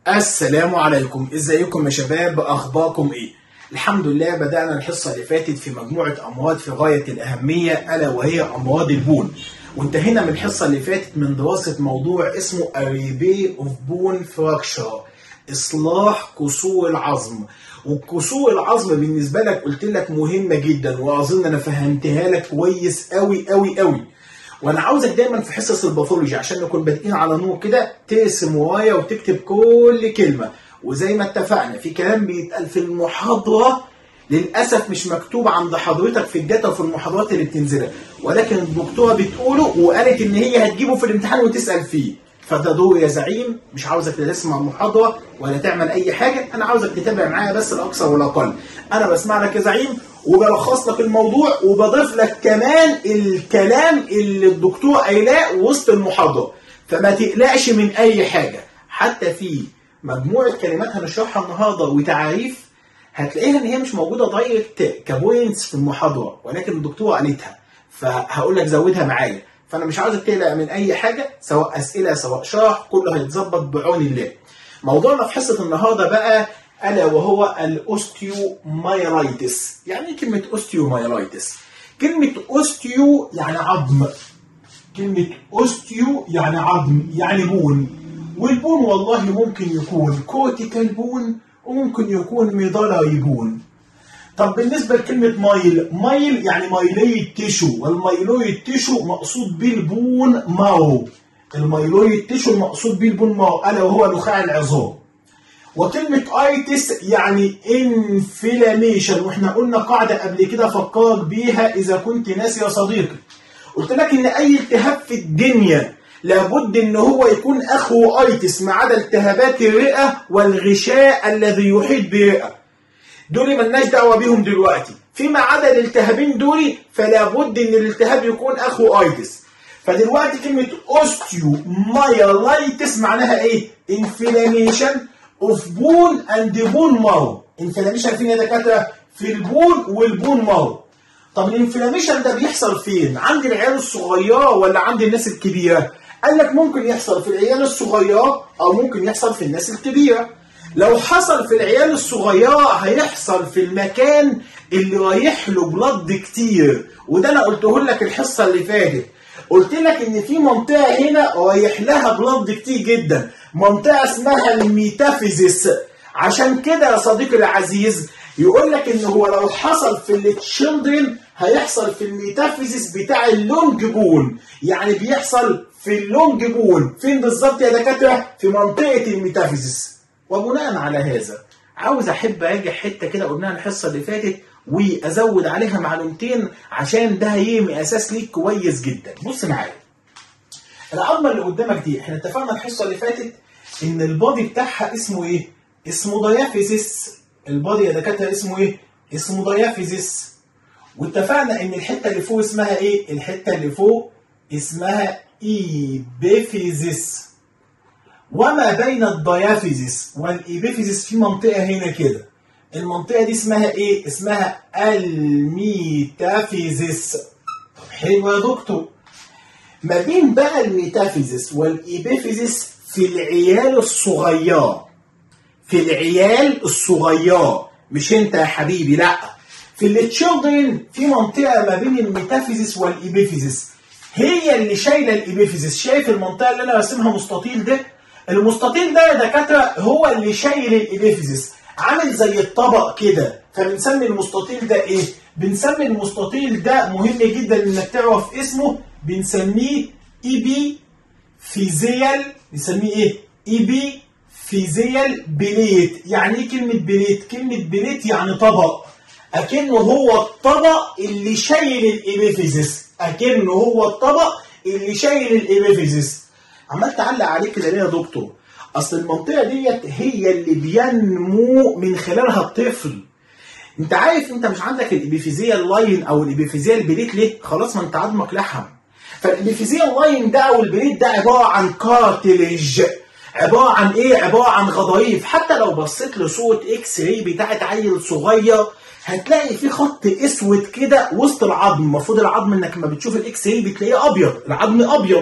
السلام عليكم ازيكم يا شباب اخباركم ايه الحمد لله بدأنا الحصة اللي فاتت في مجموعة أمراض في غاية الأهمية ألا وهي أمراض البون وانتهينا من الحصة اللي فاتت من دراسة موضوع اسمه ريبي اوف بون فراكشر إصلاح كسور العظم وكسور العظم بالنسبة لك قلت لك مهمة جدا وأظن أنا فهمتها لك كويس أوي أوي أوي وانا عاوزك دايما في حصص الباثولوجي عشان نكون بادئين على نور كده ترسم ورايا وتكتب كل كلمه وزي ما اتفقنا في كلام بيتقال في المحاضره للاسف مش مكتوب عند حضرتك في الداتا وفي المحاضرات اللي بتنزلها ولكن الدكتوره بتقوله وقالت ان هي هتجيبه في الامتحان وتسال فيه فده دور يا زعيم مش عاوزك لا تسمع المحاضره ولا تعمل اي حاجه انا عاوزك تتابع معايا بس الاكثر والاقل انا بسمع لك يا زعيم وبلخص لك الموضوع وبضيف لك كمان الكلام اللي الدكتور قايلاه وسط المحاضره فما تقلقش من اي حاجه حتى في مجموعه كلمات هنشرحها النهارده وتعاريف هتلاقيها ان هي مش موجوده دايركت كبوينتس في المحاضره ولكن الدكتوره قالتها فهقول لك زودها معايا فانا مش عاوزك تقلق من اي حاجه سواء اسئله سواء شرح كله هيتظبط بعون الله موضوعنا في حصه النهارده بقى الا وهو الاوستيومايلايتس يعني ايه كلمه اوستيومايلايتس كلمه اوستيو يعني عظم كلمه اوستيو يعني عظم يعني بون والبون والله ممكن يكون كورتيكال بون وممكن يكون ميدالاري بون طب بالنسبه لكلمه مايل مايل يعني مايلويد تيشو والمايلويد تيشو مقصود بيه البون ماو المايلويد تيشو المقصود بيه البون ماو الا وهو نخاع العظام وكلمة ايتس يعني انفلاميشن واحنا قلنا قاعدة قبل كده فكرك بيها اذا كنت ناسي يا صديقي قلت لك ان اي التهاب في الدنيا لابد ان هو يكون اخو ايتس ما عدا التهابات الرئة والغشاء الذي يحيط بالرئة دول ملناش دعوة بيهم دلوقتي فيما عدا الالتهابين دول فلا بد ان الالتهاب يكون اخو ايتس فدلوقتي كلمة اوستيو مايلايتس معناها ايه انفلاميشن اوف بون اند بون مارو انفلاميشن فين يا دكاتره في البون والبون مارو طب الانفلاميشن ده بيحصل فين عند العيال الصغيره ولا عند الناس الكبيره قال لك ممكن يحصل في العيال الصغيره او ممكن يحصل في الناس الكبيره لو حصل في العيال الصغيره هيحصل في المكان اللي رايح له بلد كتير وده انا قلته لك الحصه اللي فاتت قلت لك ان في منطقه هنا رايح لها بلد كتير جدا منطقه اسمها الميتافيزيس عشان كده يا صديقي العزيز يقول لك ان هو لو حصل في التشيلدرن هيحصل في الميتافيزيس بتاع اللونج بون يعني بيحصل في اللونج بون فين بالظبط يا دكاتره في منطقه الميتافيزيس وبناء على هذا عاوز احب اراجع حته كده قلناها الحصه اللي فاتت وازود عليها معلومتين عشان ده هيرمي اساس ليك كويس جدا بص معايا العظمه اللي قدامك دي احنا اتفقنا الحصه اللي فاتت ان البادي بتاعها اسمه ايه اسمه ديافيزيس البادي يا دكاتره اسمه ايه اسمه ديافيزيس واتفقنا ان الحته اللي فوق اسمها ايه الحته اللي فوق اسمها ايبيفيزيس وما بين الديافيزيس والايبيفيزيس في منطقه هنا كده المنطقه دي اسمها ايه اسمها الميتافيزيس طب حلو يا دكتور ما بين بقى الميتافيزيس والايبيفيزيس في العيال الصغيره في العيال الصغيره مش انت يا حبيبي لا في التشيلدرن في منطقه ما بين الميتافيزيس والايبيفيزيس هي اللي شايله الايبيفيزيس شايف المنطقه اللي انا راسمها مستطيل ده المستطيل ده يا دكاتره هو اللي شايل الايبيفيزيس عامل زي الطبق كده فبنسمي المستطيل ده ايه بنسمي المستطيل ده مهم جدا انك تعرف اسمه بنسميه ايبي فيزيال نسميه ايه ايبي فيزيال بليت يعني ايه كلمه بليت كلمه بليت يعني طبق اكنه هو الطبق اللي شايل الابيفيزيس اكنه هو الطبق اللي شايل الابيفيزيس عمال تعلق عليه كده ليه يا دكتور اصل المنطقه ديت هي اللي بينمو من خلالها الطفل انت عارف انت مش عندك الابيفيزيال لاين او الابيفيزيال بليت ليه خلاص ما انت عظمك لحم فالابيفيزيال لاين ده او البليت ده عباره عن كارتليج عباره عن ايه عباره عن غضاريف حتى لو بصيت لصوره اكس راي بتاعت عيل صغير هتلاقي في خط اسود كده وسط العظم المفروض العظم انك لما بتشوف الاكس راي بتلاقيه ابيض العظم ابيض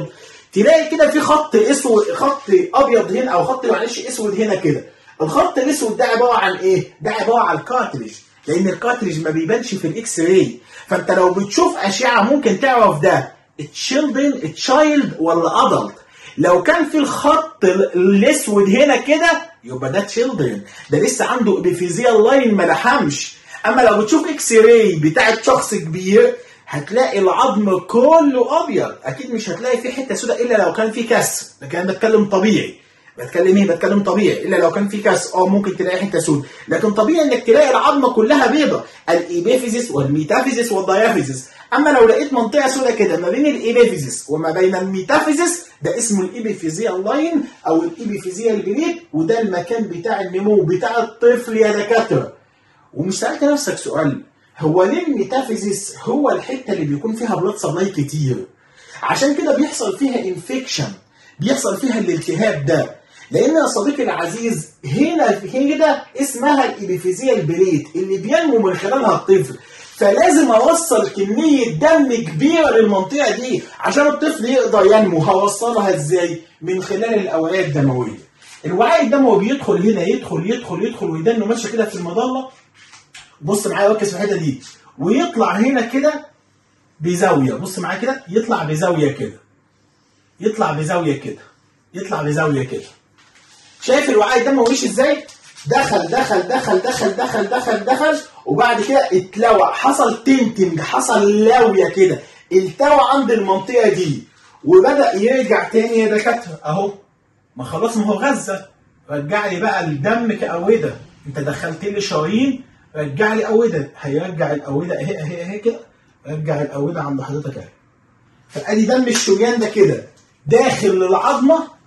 تلاقي كده في خط اسود خط ابيض هنا او خط معلش اسود هنا كده الخط الاسود ده عباره عن ايه ده عباره عن الكارتريج لان الكارتريج ما بيبانش في الاكس راي فانت لو بتشوف اشعه ممكن تعرف ده تشيلدرن تشايلد ولا ادلت لو كان في الخط الاسود هنا كده يبقى ده تشيلدرن ده لسه عنده ابيفيزيال لاين ما لحمش اما لو بتشوف اكس راي بتاعت شخص كبير هتلاقي العظم كله ابيض اكيد مش هتلاقي فيه حته سوداء الا لو كان فيه كسر لكن انا بتكلم طبيعي بتكلم ايه بتكلم طبيعي الا لو كان في كاس اه ممكن تلاقي حته سود لكن طبيعي انك تلاقي العظمه كلها بيضه الايبيفيزيس والميتافيزيس والديافيزيس اما لو لقيت منطقه سوداء كده ما بين الايبيفيزيس وما بين الميتافيزيس ده اسمه الايبيفيزيال لاين او الايبيفيزيال جريد وده المكان بتاع النمو بتاع الطفل يا دكاتره ومش سالت نفسك سؤال هو ليه الميتافيزيس هو الحته اللي بيكون فيها بلاد سبلاي كتير عشان كده بيحصل فيها انفكشن بيحصل فيها الالتهاب ده لان يا صديقي العزيز هنا كده اسمها الابيفيزيال بريت اللي بينمو من خلالها الطفل فلازم اوصل كميه دم كبيره للمنطقه دي عشان الطفل يقدر ينمو هوصلها ازاي من خلال الاوعيه الدمويه الوعي الدموي بيدخل هنا يدخل يدخل يدخل ويدنه ماشي كده في المظله بص معايا ركز في الحته دي ويطلع هنا كده بزاويه بص معايا كده يطلع بزاويه كده يطلع بزاويه كده يطلع بزاويه كده شايف الوعاء الدموي ماشي ازاي؟ دخل دخل دخل دخل دخل دخل دخل وبعد كده اتلوى حصل تنتنج حصل لاويه كده التوى عند المنطقه دي وبدا يرجع تاني يا دكاتره اهو ما خلاص ما هو غزه رجع لي بقى الدم كاوده انت دخلت لي شرايين رجع لي اوده هيرجع الاوده اهي اهي اهي كده رجع الاوده عند حضرتك اهي فادي دم الشريان ده كده داخل للعظمه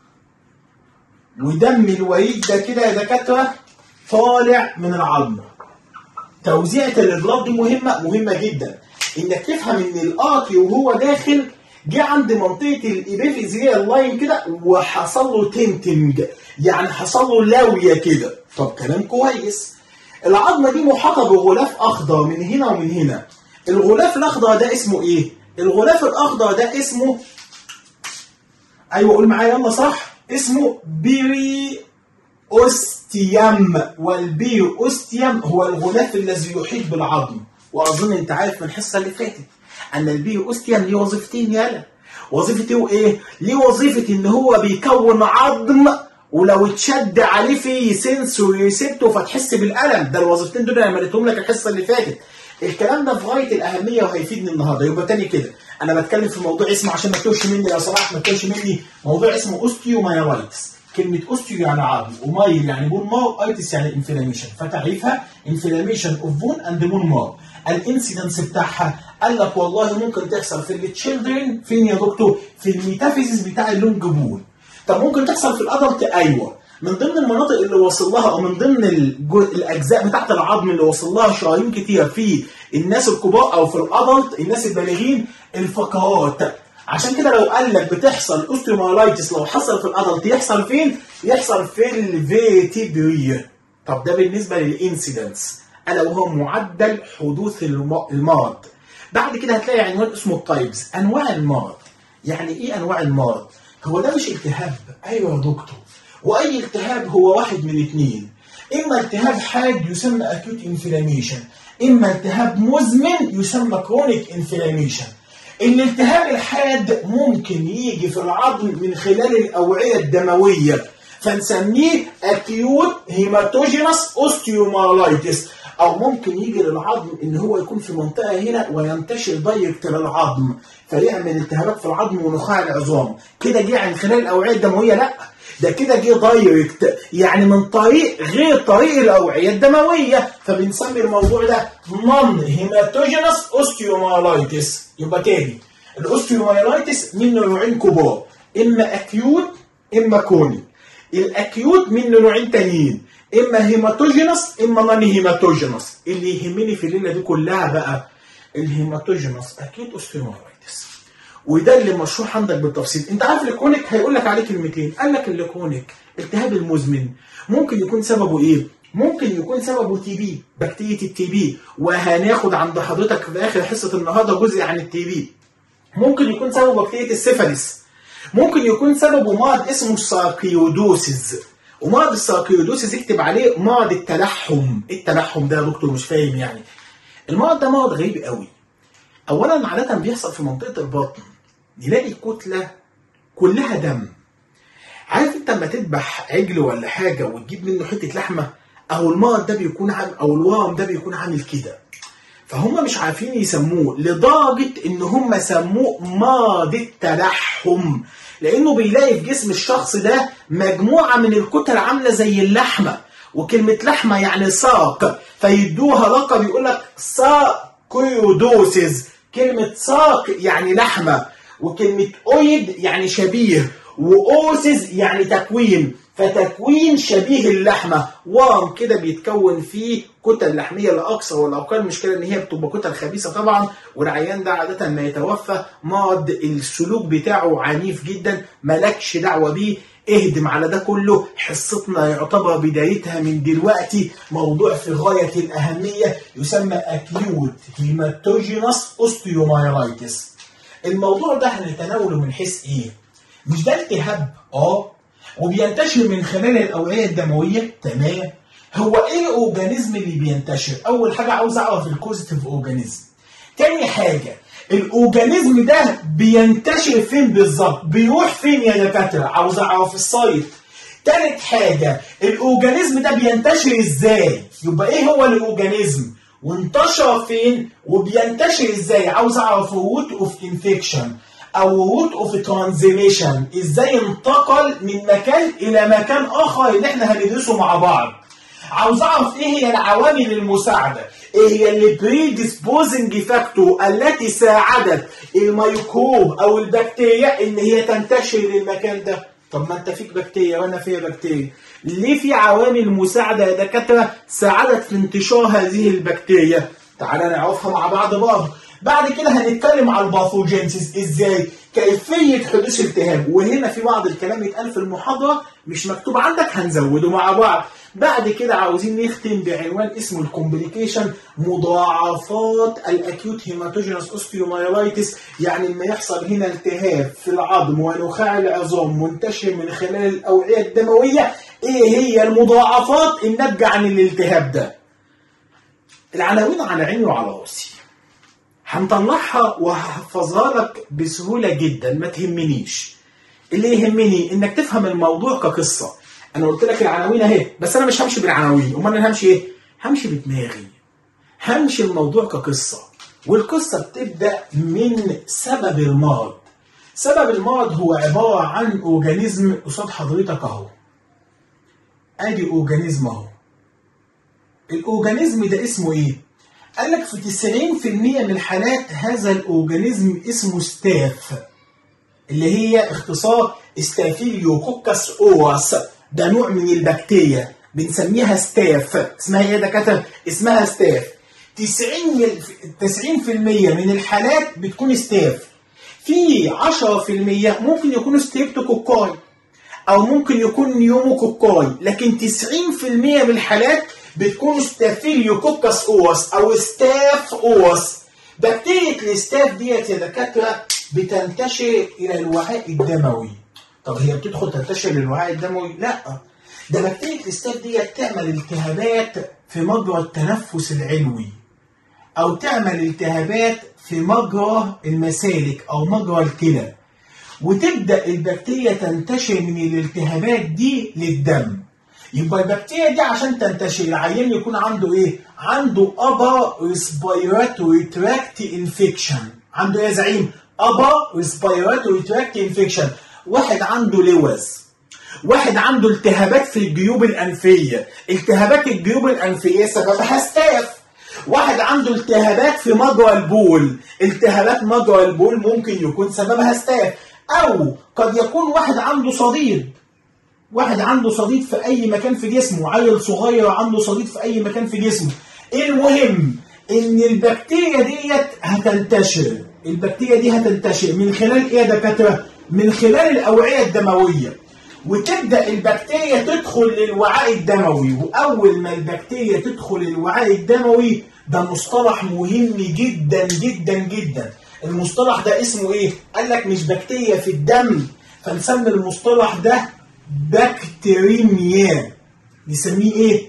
ودم الوريد ده كده يا دكاتره طالع من العظمه توزيعة البلاد دي مهمة مهمة جدا انك تفهم ان الارتي وهو داخل جه عند منطقة الابيفيزيال لاين كده وحصل له تنتنج يعني حصل له لاوية كده طب كلام كويس العظمة دي محاطة بغلاف اخضر من هنا ومن هنا الغلاف الاخضر ده اسمه ايه؟ الغلاف الاخضر ده اسمه ايوه قول معايا يلا صح اسمه بيري اوستيام والبير اوستيام هو الغلاف الذي يحيط بالعظم واظن انت عارف من الحصه اللي فاتت ان البير اوستيام ليه وظيفتين يالا وظيفته ايه ليه وظيفه ان هو بيكون عظم ولو اتشد عليه في سنسور ريسبتو فتحس بالالم ده الوظيفتين دول انا مليتهم لك الحصه اللي فاتت الكلام ده في غايه الاهميه وهيفيدني النهارده يبقى تاني كده انا بتكلم في موضوع اسمه عشان ما تتوهش مني لو سمحت ما تتوهش مني موضوع اسمه اوستيومايلايتس كلمة اوستيو يعني عظم ومايل يعني بون مار ايتس يعني انفلاميشن فتعريفها انفلاميشن اوف بون اند بون مار الانسيدنس بتاعها قال لك والله ممكن تحصل في التشيلدرن فين يا دكتور؟ في الميتافيزيس بتاع اللونج بون طب ممكن تحصل في الادلت ايوه من ضمن المناطق اللي وصل لها او من ضمن الاجزاء بتاعت العظم اللي وصل لها شرايين كتير في الناس الكبار او في الادلت الناس البالغين الفقرات عشان كده لو قال لك بتحصل اوستيومالايتس لو حصل في الادلت يحصل فين؟ يحصل في الفيتيبري طب ده بالنسبه للانسيدنس الا وهو معدل حدوث المرض بعد كده هتلاقي عنوان اسمه التايبز انواع المرض يعني ايه انواع المرض؟ هو ده مش التهاب ايوه يا دكتور واي التهاب هو واحد من اثنين اما التهاب حاد يسمى اكيوت انفلاميشن اما التهاب مزمن يسمى كرونيك انفلاميشن الالتهاب الحاد ممكن يجي في العظم من خلال الاوعيه الدمويه فنسميه اكيوت هيماتوجينس اوستيومالايتس او ممكن يجي للعظم ان هو يكون في منطقه هنا وينتشر دايركت للعظم فيعمل التهابات في العظم ونخاع العظام كده جه عن خلال الاوعيه الدمويه لا ده كده جه دايركت يعني من طريق غير طريق الاوعيه الدمويه فبنسمي الموضوع ده نون هيماتوجينس اوستيومالايتس يبقى تاني الاوستيومالايتس منه نوعين كبار اما اكيوت اما كوني الاكيوت منه نوعين تانيين اما هيماتوجينس اما نون هيماتوجينس اللي يهمني في الليله دي كلها بقى الهيماتوجينس اكيوت اوستيومالايتس وده اللي مشروح عندك بالتفصيل انت عارف الكونيك هيقول لك عليه كلمتين قال لك الكونيك التهاب المزمن ممكن يكون سببه ايه ممكن يكون سببه تي بي بكتيريا التي بي وهناخد عند حضرتك في اخر حصه النهارده جزء عن التي بي ممكن يكون سببه بكتيريا السيفاليس ممكن يكون سببه مرض اسمه ساركيودوسيس ومرض الساركيودوسيس اكتب عليه مرض التلحم ايه التلحم ده يا دكتور مش فاهم يعني المرض ده مرض غريب قوي اولا عاده بيحصل في منطقه البطن نلاقي كتله كلها دم عارف انت لما تذبح عجل ولا حاجه وتجيب منه حته لحمه او المرض ده بيكون عامل او الورم ده بيكون عامل كده فهم مش عارفين يسموه لدرجه ان هم سموه مرض التلحم لانه بيلاقي في جسم الشخص ده مجموعه من الكتل عامله زي اللحمه وكلمه لحمه يعني ساق فيدوها لقب يقول لك ساكيودوسيس كلمه ساق يعني لحمه وكلمه اويد يعني شبيه واوسيس يعني تكوين فتكوين شبيه اللحمه ورم كده بيتكون فيه كتل لحميه لا اكثر ولا اقل المشكله ان هي بتبقى كتل خبيثه طبعا والعيان ده عاده ما يتوفى مرض السلوك بتاعه عنيف جدا مالكش دعوه بيه اهدم على ده كله حصتنا يعتبر بدايتها من دلوقتي موضوع في غايه الاهميه يسمى اكيوت هيماتوجينس اوستيومايلايتس الموضوع ده هنتناوله من حيث ايه؟ مش ده التهاب؟ اه وبينتشر من خلال الاوعيه الدمويه تمام هو ايه الاورجانيزم اللي بينتشر؟ اول حاجه عاوز اعرف الكوزيتيف اورجانيزم. تاني حاجه الاورجانيزم ده بينتشر فين بالظبط؟ بيروح فين يا دكاتره؟ عاوز اعرف السايت. تالت حاجه الاورجانيزم ده بينتشر ازاي؟ يبقى ايه هو الاورجانيزم؟ وانتشر فين؟ وبينتشر ازاي؟ عاوز اعرف روت اوف انفكشن. او روت اوف ترانزيميشن ازاي انتقل من مكان الى مكان اخر اللي احنا هندرسه مع بعض عاوز اعرف ايه هي العوامل المساعده ايه هي اللي بريديسبوزنج فاكتور التي ساعدت الميكروب او البكتيريا ان هي تنتشر للمكان ده طب ما انت فيك بكتيريا وانا فيها بكتيريا ليه في عوامل مساعده يا دكاتره ساعدت في انتشار هذه البكتيريا تعالى نعرفها مع بعض برضه بعد كده هنتكلم على الباثوجينسيس ازاي كيفيه حدوث التهاب وهنا في بعض الكلام يتقال في المحاضره مش مكتوب عندك هنزوده مع بعض بعد كده عاوزين نختم بعنوان اسمه الكومبليكيشن مضاعفات الاكيوت هيماتوجينس اوستيومايلايتس يعني لما يحصل هنا التهاب في العظم ونخاع العظام منتشر من خلال الاوعيه الدمويه ايه هي المضاعفات الناتجه عن الالتهاب ده العناوين على عيني وعلى راسي هنطلعها وهحفظها لك بسهوله جدا ما تهمنيش اللي يهمني انك تفهم الموضوع كقصه انا قلت لك العناوين اهي بس انا مش همشي بالعناوين امال انا همشي ايه همشي بدماغي همشي الموضوع كقصه والقصه بتبدا من سبب المرض سبب المرض هو عباره عن اورجانيزم قصاد حضرتك اهو ادي اورجانيزم اهو الاورجانيزم ده اسمه ايه قال لك في 90% من الحالات هذا الاورجانيزم اسمه ستاف اللي هي اختصار ستافيليوكوكس اوراس ده نوع من البكتيريا بنسميها ستاف اسمها ايه يا دكاتره اسمها ستاف 90 90% من الحالات بتكون ستاف في 10% ممكن يكونوا ستريبتوكوكاي او ممكن يكون نيوموكوكاي لكن 90% من الحالات بتكون ستافيليوكوكس اوس او ستاف اوس بكتيريا الستاف ديت يا دكاتره بتنتشر الى الوعاء الدموي طب هي بتدخل تنتشر للوعاء الدموي لا ده بكتيريا الستاف ديت تعمل التهابات في مجرى التنفس العلوي او تعمل التهابات في مجرى المسالك او مجرى الكلى وتبدا البكتيريا تنتشر من الالتهابات دي للدم يبقى البكتيريا دي عشان تنتشر العيان يكون عنده ايه؟ عنده ابا ريسبيراتوري تراكت انفكشن عنده ايه يا زعيم؟ ابا ريسبيراتوري تراكت انفكشن واحد عنده لوز واحد عنده التهابات في الجيوب الانفيه التهابات الجيوب الانفيه سببها ستاف واحد عنده التهابات في مجرى البول التهابات مجرى البول ممكن يكون سببها ستاف او قد يكون واحد عنده صديد واحد عنده صديد في اي مكان في جسمه عيل صغير عنده صديد في اي مكان في جسمه المهم ان البكتيريا ديت هتنتشر البكتيريا دي هتنتشر من خلال ايه يا دكاتره من خلال الاوعيه الدمويه وتبدا البكتيريا تدخل للوعاء الدموي واول ما البكتيريا تدخل الوعاء الدموي ده مصطلح مهم جدا جدا جدا المصطلح ده اسمه ايه قال لك مش بكتيريا في الدم فنسمي المصطلح ده بكتيريميا نسميه ايه؟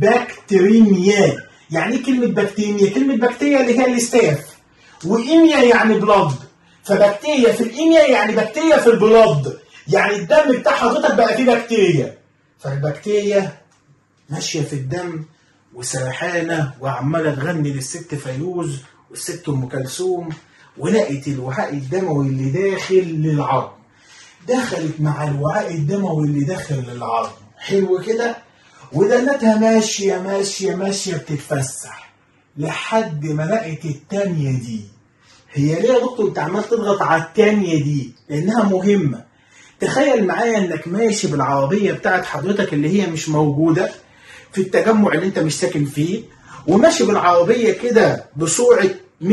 بكتيريميا يعني ايه كلمة بكتيريميا؟ كلمة بكتيريا اللي هي الاستاف وإيميا يعني بلاد فبكتيريا في الإيميا يعني بكتيريا في البلاد يعني الدم بتاع حضرتك بقى فيه بكتيريا فالبكتيريا ماشية في الدم وسرحانة وعمالة تغني للست فيروز والست أم كلثوم ولقت الوعاء الدموي اللي داخل للعظم دخلت مع الوعاء الدموي اللي داخل للعظم حلو كده ودنتها ماشية ماشية ماشية بتتفسح لحد ما لقت التانية دي هي ليه يا دكتور انت عمال تضغط على التانية دي لانها مهمة تخيل معايا انك ماشي بالعربية بتاعت حضرتك اللي هي مش موجودة في التجمع اللي انت مش ساكن فيه وماشي بالعربية كده بسرعة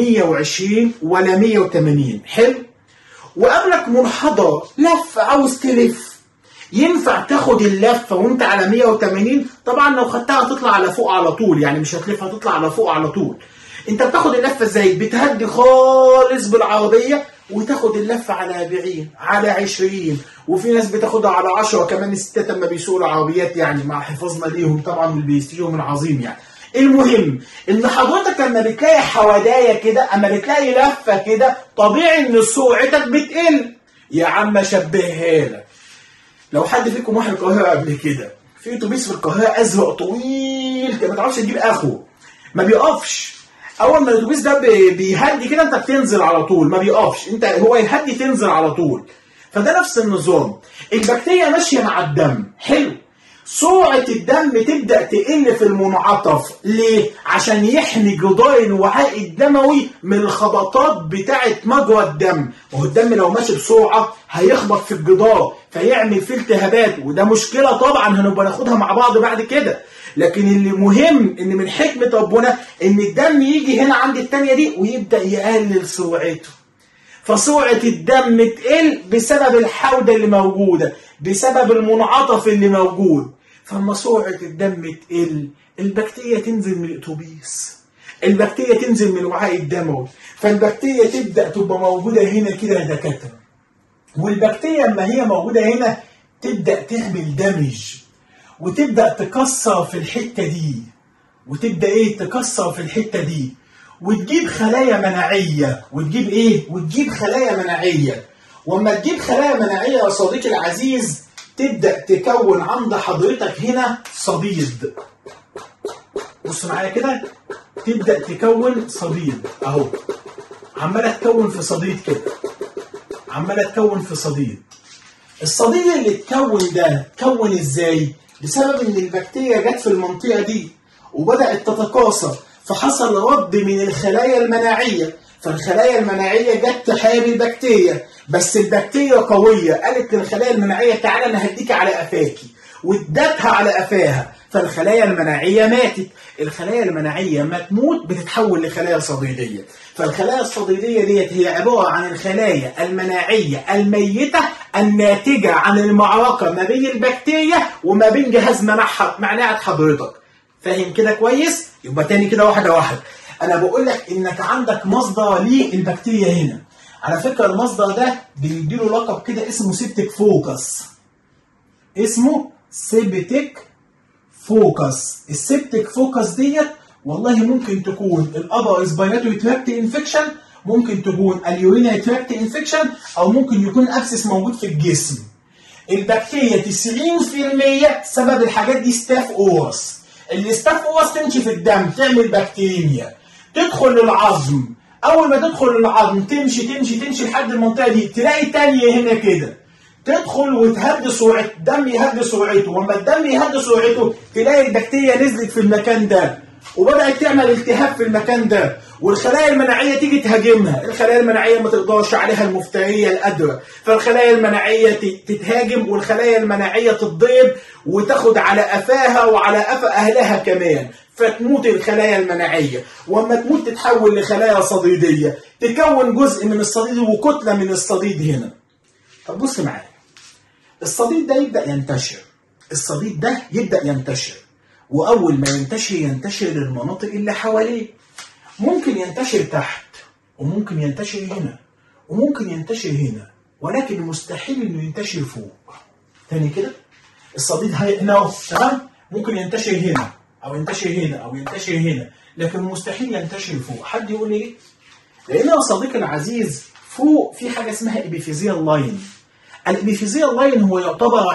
120 ولا 180 حلو وقابلك منحدر لفة عاوز تلف ينفع تاخد اللفة وانت على 180 طبعا لو خدتها هتطلع على فوق على طول يعني مش هتلف هتطلع على فوق على طول انت بتاخد اللفة ازاي بتهدي خالص بالعربية وتاخد اللفة على 40 على 20 وفي ناس بتاخدها على 10 كمان الستات لما بيسوقوا العربيات يعني مع حفاظنا ليهم طبعا من البيستيهم العظيم يعني المهم ان حضرتك لما بتلاقي حوادايه كده اما بتلاقي لفه كده طبيعي ان سرعتك بتقل يا عم اشبهها لك لو حد فيكم راح القاهره قبل كده في اتوبيس في القاهره ازرق طويل كده ما تعرفش تجيب اخره ما بيقفش اول ما الاتوبيس ده بي- بيهدي كده انت بتنزل على طول ما بيقفش انت هو يهدي تنزل على طول فده نفس النظام البكتيريا ماشيه مع الدم حلو سرعة الدم تبدأ تقل في المنعطف ليه؟ عشان يحمي جدار الوعاء الدموي من الخبطات بتاعة مجرى الدم وهو الدم لو ماشي بسرعة هيخبط في الجدار فيعمل فيه التهابات وده مشكلة طبعا هنبقى ناخدها مع بعض بعد كده لكن اللي مهم ان من حكمة ربنا ان الدم يجي هنا عند التانية دي ويبدأ يقلل سرعته فسرعة الدم تقل بسبب الحودة اللي موجودة بسبب المنعطف اللي موجود فلما سرعة الدم تقل البكتيريا تنزل من الأتوبيس البكتيريا تنزل من الوعاء الدموي فالبكتيريا تبدأ تبقى موجودة هنا كده يا دكاترة والبكتيريا لما هي موجودة هنا تبدأ تعمل دمج وتبدأ تكسر في الحتة دي وتبدأ ايه تكسر في الحتة دي وتجيب خلايا مناعية وتجيب ايه وتجيب خلايا مناعية واما تجيب خلايا مناعية يا صديقي العزيز تبدأ تكون عند حضرتك هنا صديد بص معايا كده تبدأ تكون صديد اهو عمالة تكون في صديد كده عمالة تكون في صديد الصديد اللي اتكون ده اتكون ازاي؟ بسبب ان البكتيريا جت في المنطقة دي وبدأت تتكاثر فحصل رد من الخلايا المناعية فالخلايا المناعية جت تحارب البكتيريا بس البكتيريا قوية قالت للخلايا المناعية تعالى انا هديك على قفاكي وادتها على قفاها فالخلايا المناعية ماتت الخلايا المناعية ما تموت بتتحول لخلايا صديدية فالخلايا الصديدية ديت هي عبارة عن الخلايا المناعية الميتة الناتجة عن المعركة ما بين البكتيريا وما بين جهاز مناعة مناعة حضرتك فاهم كده كويس؟ يبقى تاني كده واحدة واحدة أنا بقول لك إنك عندك مصدر للبكتيريا هنا على فكرة المصدر ده بيديله لقب كده اسمه سيبتك فوكس اسمه سيبتك فوكس السيبتك فوكس ديت والله ممكن تكون الابر اسبيراتوري تراكت انفكشن ممكن تكون اليورينري تراكت انفكشن او ممكن يكون ابسس موجود في الجسم البكتيريا 90% سبب الحاجات دي ستاف اورس الستاف اورس تمشي في الدم تعمل بكتيريا تدخل للعظم اول ما تدخل للعظم تمشي تمشي تمشي لحد المنطقه دي تلاقي تانية هنا كده تدخل وتهدي سرعه الدم يهدي سرعته واما الدم يهدي سرعته تلاقي البكتيريا نزلت في المكان ده وبدات تعمل التهاب في المكان ده والخلايا المناعيه تيجي تهاجمها الخلايا المناعيه ما تقدرش عليها المفتريه القادره فالخلايا المناعيه ت- تتهاجم والخلايا المناعيه تتضرب وتاخد على قفاها وعلى قفا اهلها كمان فتموت الخلايا المناعيه واما تموت تتحول لخلايا صديديه تكون جزء من الصديد وكتله من الصديد هنا طب بص معايا الصديد ده يبدأ ينتشر الصديد ده يبدأ ينتشر وأول ما ينتشر ينتشر للمناطق اللي حواليه ممكن ينتشر تحت وممكن ينتشر هنا وممكن ينتشر هنا ولكن مستحيل انه ينتشر فوق تاني كده الصديد هي- هنا اهو تمام ممكن ينتشر هنا او ينتشر هنا او ينتشر هنا لكن مستحيل ينتشر فوق حد يقول لي ايه لان يا صديقي العزيز فوق في حاجه اسمها ابيفيزيال لاين الابيفيزيال لاين هو يعتبر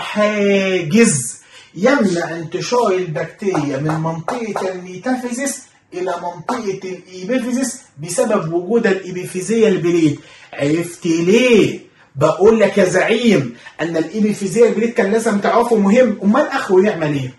حاجز يمنع انتشار البكتيريا من منطقه الميتافيزيس الى منطقه الايبيفيزيس بسبب وجود الابيفيزيال بليد عرفت ليه بقول لك يا زعيم ان الابيفيزيال بليد كان لازم تعرفه مهم امال اخره يعمل ايه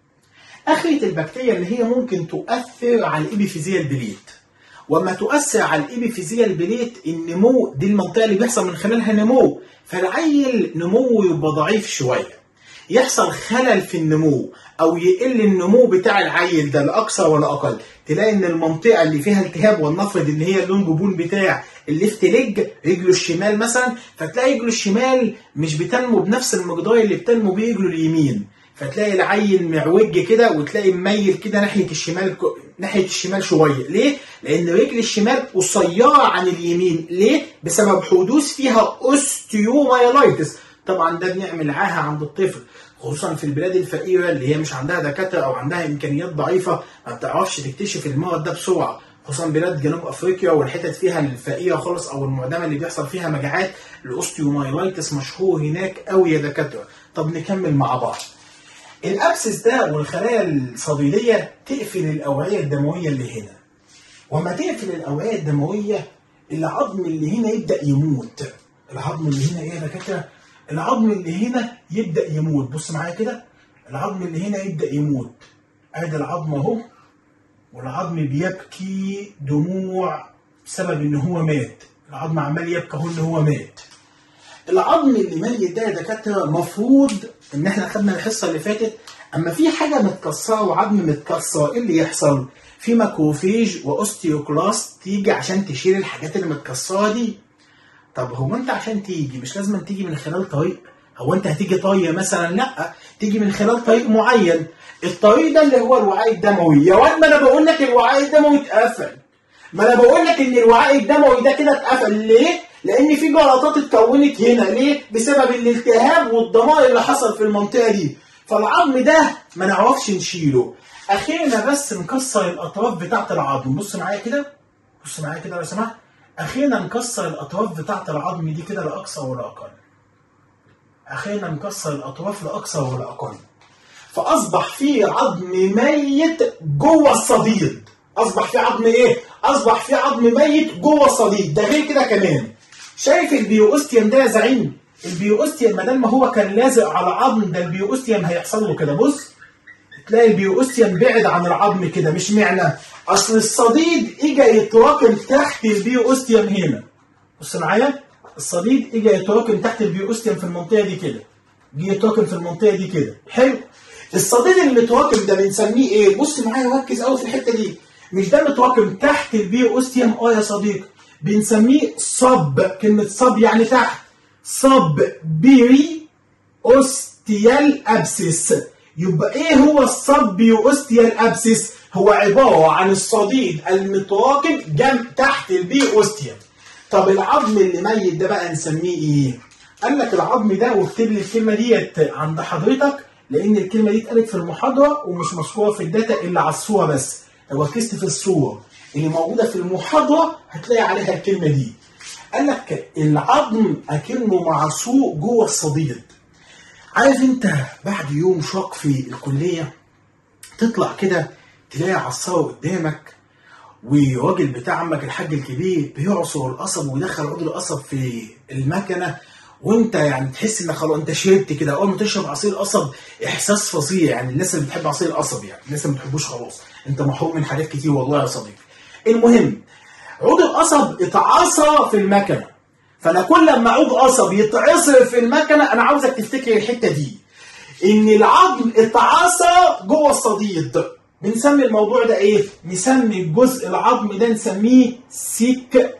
اخرة البكتيريا اللي هي ممكن تؤثر على الابيفيزيال بليد وما تؤثر على الابيفيزيال بليت النمو دي المنطقه اللي بيحصل من خلالها نمو فالعيل نموه يبقى ضعيف شويه يحصل خلل في النمو او يقل النمو بتاع العيل ده لا اكثر ولا اقل تلاقي ان المنطقه اللي فيها التهاب ولنفرض ان هي اللونج بون بتاع الليفت ليج رجله الشمال مثلا فتلاقي رجله الشمال مش بتنمو بنفس المقدار اللي بتنمو بيه رجله اليمين فتلاقي العيل معوج كده وتلاقي مميل كده ناحيه الشمال ناحيه الشمال شويه ليه لان رجل الشمال قصيره عن اليمين ليه بسبب حدوث فيها اوستيومايلايتس طبعا ده بنعمل عاهه عند الطفل خصوصا في البلاد الفقيره اللي هي مش عندها دكاتره او عندها امكانيات ضعيفه ما بتعرفش تكتشف المرض ده بسرعه خصوصا بلاد جنوب افريقيا والحتت فيها الفقيره خالص او المعدمه اللي بيحصل فيها مجاعات الاوستيومايلايتس مشهور هناك قوي يا دكاتره طب نكمل مع بعض الابسس ده والخلايا الصديديه تقفل الاوعيه الدمويه اللي هنا وما تقفل الاوعيه الدمويه العظم اللي هنا يبدا يموت العظم اللي هنا ايه يا دكاتره العظم اللي هنا يبدا يموت بص معايا كده العظم اللي هنا يبدا يموت ادي العظم اهو والعظم بيبكي دموع بسبب ان هو مات العظم عمال يبكي اهو ان هو مات العظم اللي ميت ده يا دكاتره المفروض ان احنا خدنا الحصه اللي فاتت اما في حاجه متكسره وعظم متكسر ايه اللي يحصل؟ في ماكروفيج واوستيوكلاست تيجي عشان تشيل الحاجات اللي متكسره دي. طب هو انت عشان تيجي مش لازم تيجي من خلال طريق؟ هو انت هتيجي طريه مثلا؟ لا تيجي من خلال طريق معين. الطريق ده اللي هو الوعاء الدموي، يا واد ما انا بقول لك الوعاء الدموي اتقفل. ما انا بقول لك ان الوعاء الدموي ده كده اتقفل ليه؟ لان في جلطات اتكونت هنا ليه؟ بسبب الالتهاب والدمار اللي حصل في المنطقه دي. فالعظم ده ما نعرفش نشيله. اخيرا بس نكسر الاطراف بتاعت العظم، بص معايا كده. بص معايا كده لو سمحت. اخيرا نكسر الاطراف بتاعت العظم دي كده لا اكثر ولا اقل. اخيرا نكسر الاطراف لا اكثر ولا اقل. فاصبح في عظم ميت جوه الصديد. اصبح في عظم ايه؟ اصبح في عظم ميت جوه الصديد، ده غير كده كمان. شايف البيوستيوم ده يا زعيم؟ البيوستيوم ما دام ما هو كان لازق على عظم ده البيوستيوم هيحصل له كده بص تلاقي البيوستيوم بعد عن العظم كده مش معنى اصل الصديد اجى يتراكم تحت البيوستيوم هنا بص معايا الصديد اجى يتراكم تحت البيوستيوم في المنطقه دي كده جه يتراكم في المنطقه دي كده حلو الصديد المتراكم ده بنسميه ايه بص معايا ركز قوي في الحته دي مش ده متراكم تحت البيوستيوم اه يا صديقي بنسميه صب كلمه صب يعني تحت صب بيري اوستيال ابسس يبقى ايه هو الصب اوستيال ابسس هو عباره عن الصديد المتراكم جنب تحت البي اوستيال طب العظم اللي ميت ده بقى نسميه ايه قال لك العظم ده واكتب لي الكلمه ديت عند حضرتك لان الكلمه دي اتقالت في المحاضره ومش مذكوره في الداتا الا على الصوره بس لو ركزت في الصوره اللي موجوده في المحاضره هتلاقي عليها الكلمه دي قال لك العظم اكنه معصوق جوه الصديد عارف انت بعد يوم شاق في الكليه تطلع كده تلاقي عصاره قدامك وراجل بتاع عمك الحاج الكبير بيعصر القصب ويدخل عود القصب في المكنه وانت يعني تحس انك خلاص انت شربت كده اول ما تشرب عصير قصب احساس فظيع يعني الناس اللي بتحب عصير القصب يعني الناس اللي ما بتحبوش خلاص انت محروم من حاجات كتير والله يا صديقي المهم عود القصب اتعصى في المكنه فانا كل لما عود قصب يتعصر في المكنه انا عاوزك تفتكر الحته دي ان العظم اتعصى جوه الصديد بنسمي الموضوع ده ايه نسمي الجزء العظم ده نسميه سيك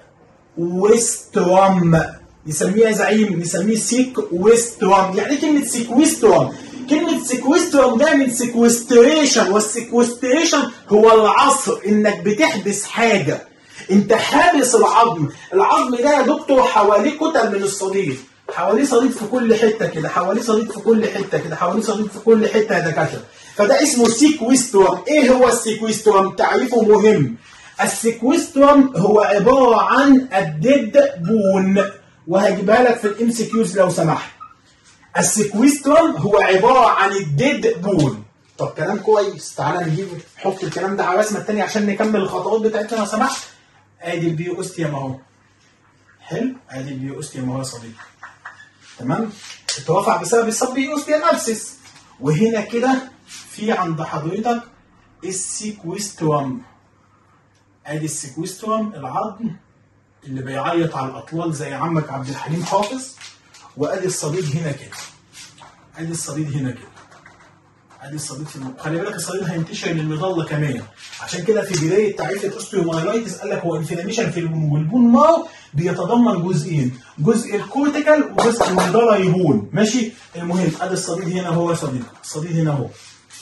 ويسترام نسميه يا زعيم نسميه سيك ويسترام يعني كلمه سيك ويسترام كلمة سيكوسترم ده من سيكوستريشن والسيكوستريشن هو العصر انك بتحبس حاجة انت حابس العظم العظم ده يا دكتور حواليه كتل من الصديد حواليه صديد في كل حته كده حواليه صديد في كل حته كده حواليه صديد في كل حته يا دكاتره فده اسمه سيكويستوم ايه هو السيكويستوم تعريفه مهم السيكويستوم هو عباره عن الديد بون وهجيبها لك في الام سي كيوز لو سمحت السيكويستوم هو عباره عن الديد بون طب كلام كويس تعالى نجيب نحط الكلام ده على الرسمه الثانيه عشان نكمل الخطوات بتاعتنا لو سمحت ادي البيو اوستيوم اهو حلو ادي البيو اوستيوم اهو يا صديقي تمام اترفع بسبب السب اوستيوم ابسس وهنا كده في عند حضرتك السيكويستوم ادي السيكويستوم العظم اللي بيعيط على الاطلال زي عمك عبد الحليم حافظ وادي الصديد هنا كده ادي الصديد هنا كده ادي الصديد في المخ خلي بالك الصديد هينتشر للمظله كمان عشان كده في بدايه تعريف الاوستيومايلايتس قال لك هو انفلاميشن في البون والبون مارو بيتضمن جزئين جزء الكورتيكال وجزء المظله يبون ماشي المهم ادي الصديد هنا هو يا صديقي الصديد هنا هو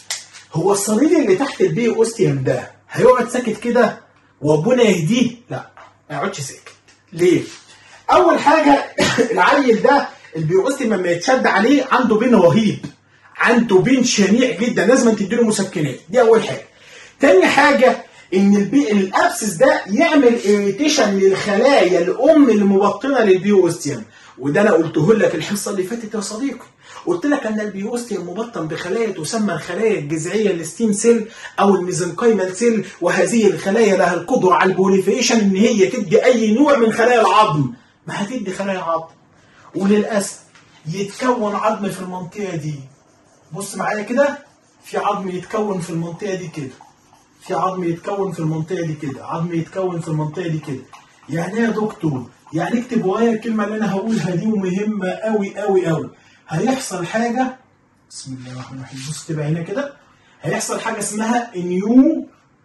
هو الصديد اللي تحت البي اوستيوم ده هيقعد ساكت كده وربنا يهديه لا ما يقعدش ساكت ليه اول حاجه العيل ده البيوستيوم لما يتشد عليه عنده بين رهيب عنده بين شنيع جدا لازم تديله مسكنات دي اول حاجه تاني حاجه ان البي الابسس ده يعمل اريتيشن للخلايا الام المبطنه للبيوستيوم وده انا قلته لك الحصه اللي فاتت يا صديقي قلت لك ان البيوستيوم مبطن بخلايا تسمى الخلايا الجذعيه الستيم سيل او الميزنكايمال سيل وهذه الخلايا لها القدره على البوليفيشن ان هي تدي اي نوع من خلايا العظم ما هتدي خلايا عظم وللاسف يتكون عظم في المنطقه دي بص معايا كده في عظم يتكون في المنطقه دي كده في عظم يتكون في المنطقه دي كده عظم يتكون في المنطقه دي كده يعني ايه يا دكتور يعني اكتب ورايا الكلمه اللي انا هقولها دي ومهمه قوي قوي قوي هيحصل حاجه بسم الله الرحمن الرحيم بص تبقى هنا كده هيحصل حاجه اسمها نيو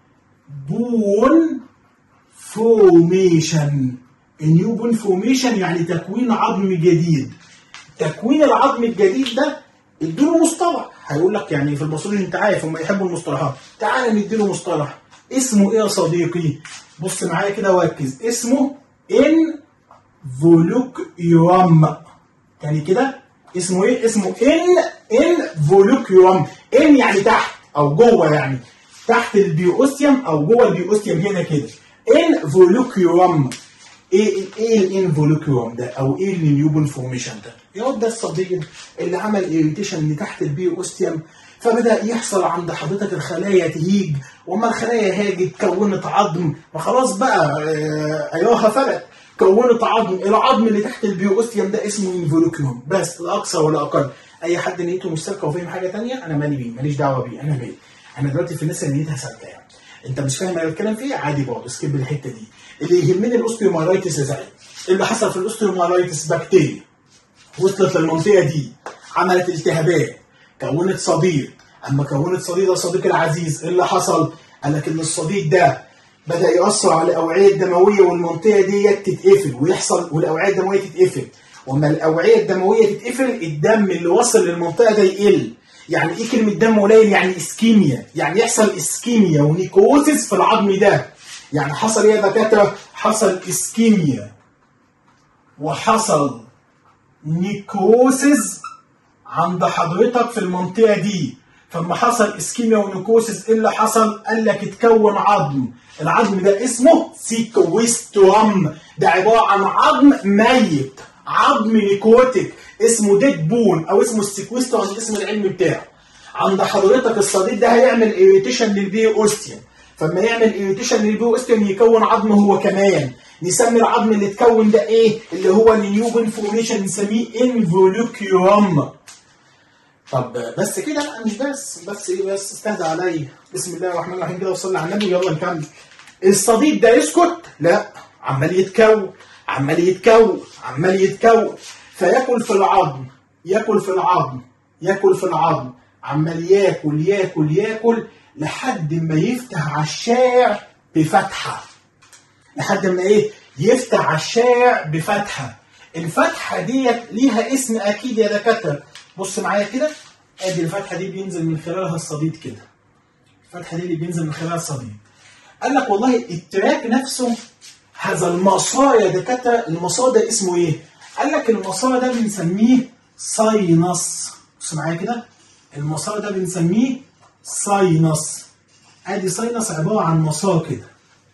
بون فورميشن نيو بون فورميشن يعني تكوين عظم جديد تكوين العظم الجديد ده اديله مصطلح هيقول لك يعني في الباثولوجي انت عارف هم يحبوا المصطلحات تعال نديله مصطلح اسمه ايه يا صديقي بص معايا كده وركز اسمه ان فولوكيوم يعني كده اسمه ايه اسمه ان ان فولوكيوم ان يعني تحت او جوه يعني تحت البيوستيوم او جوه البيوستيوم هنا كده ان فولوكيوم ايه ايه الانفولوكيوم ده او ايه النيوبل فورميشن ده يا ده الصديد اللي عمل ايريتيشن اللي تحت البي اوستيوم فبدا يحصل عند حضرتك الخلايا تهيج وما الخلايا هاجت كونت عظم فخلاص بقى ايوها فلت كونت عظم العظم اللي تحت البي اوستيوم ده اسمه انفولوكيوم بس لا اكثر ولا اقل اي حد نيته مش سالكه وفاهم حاجه ثانيه انا مالي بيه ماليش دعوه بيه انا مالي انا دلوقتي في الناس اللي نيتها سالكه يعني انت مش فاهم انا بتكلم فيه عادي برضه سكيب الحته دي اللي يهمني الاوستيومايلايتس يا زعيم اللي حصل في الاوستيومايلايتس بكتيريا وصلت للمنطقه دي عملت التهابات كونت صديد اما كونت صديد يا صديقي العزيز ايه اللي حصل؟ قال لك ان الصديد ده بدا ياثر على الاوعيه الدمويه والمنطقه ديت تتقفل ويحصل والاوعيه الدمويه تتقفل وما الاوعيه الدمويه تتقفل الدم اللي وصل للمنطقه ده يقل يعني ايه كلمه دم قليل يعني اسكيميا يعني يحصل اسكيميا ونيكوزيس في العظم ده يعني حصل ايه يا دكاتره حصل اسكيميا وحصل نيكوسيس عند حضرتك في المنطقه دي فلما حصل اسكيميا ونيكوسيس ايه اللي حصل؟ قال لك اتكون عظم العظم ده اسمه سيكويستوم ده عباره عن عظم ميت عظم نيكوتيك اسمه ديد بون او اسمه السيكويستوم الاسم العلمي بتاعه عند حضرتك الصديد ده هيعمل ايريتيشن للبي اوستيوم فلما يعمل ايريتيشن للبي اوستيوم يكون عظم هو كمان نسمي العظم اللي اتكون ده ايه اللي هو النيوبن فورميشن نسميه انفولوكيوم طب بس كده لا مش بس بس ايه بس استهدى عليا بسم الله الرحمن الرحيم كده وصلي على النبي يلا نكمل الصديد ده يسكت لا عمال يتكون عمال يتكون عمال يتكون فياكل في العظم ياكل في العظم ياكل في العظم عمال ياكل ياكل ياكل لحد ما يفتح على الشارع بفتحه لحد ما ايه يفتح على الشارع بفتحه الفتحه ديت ليها اسم اكيد يا دكاتره بص معايا كده ادي الفتحه دي بينزل من خلالها الصديد كده الفتحه دي اللي بينزل من خلالها الصديد قال لك والله التراك نفسه هذا المسار يا دكاتره المسار ده اسمه ايه قال لك المسار ده بنسميه ساينس بص معايا كده المسار ده بنسميه ساينس ادي ساينس عباره عن مسار كده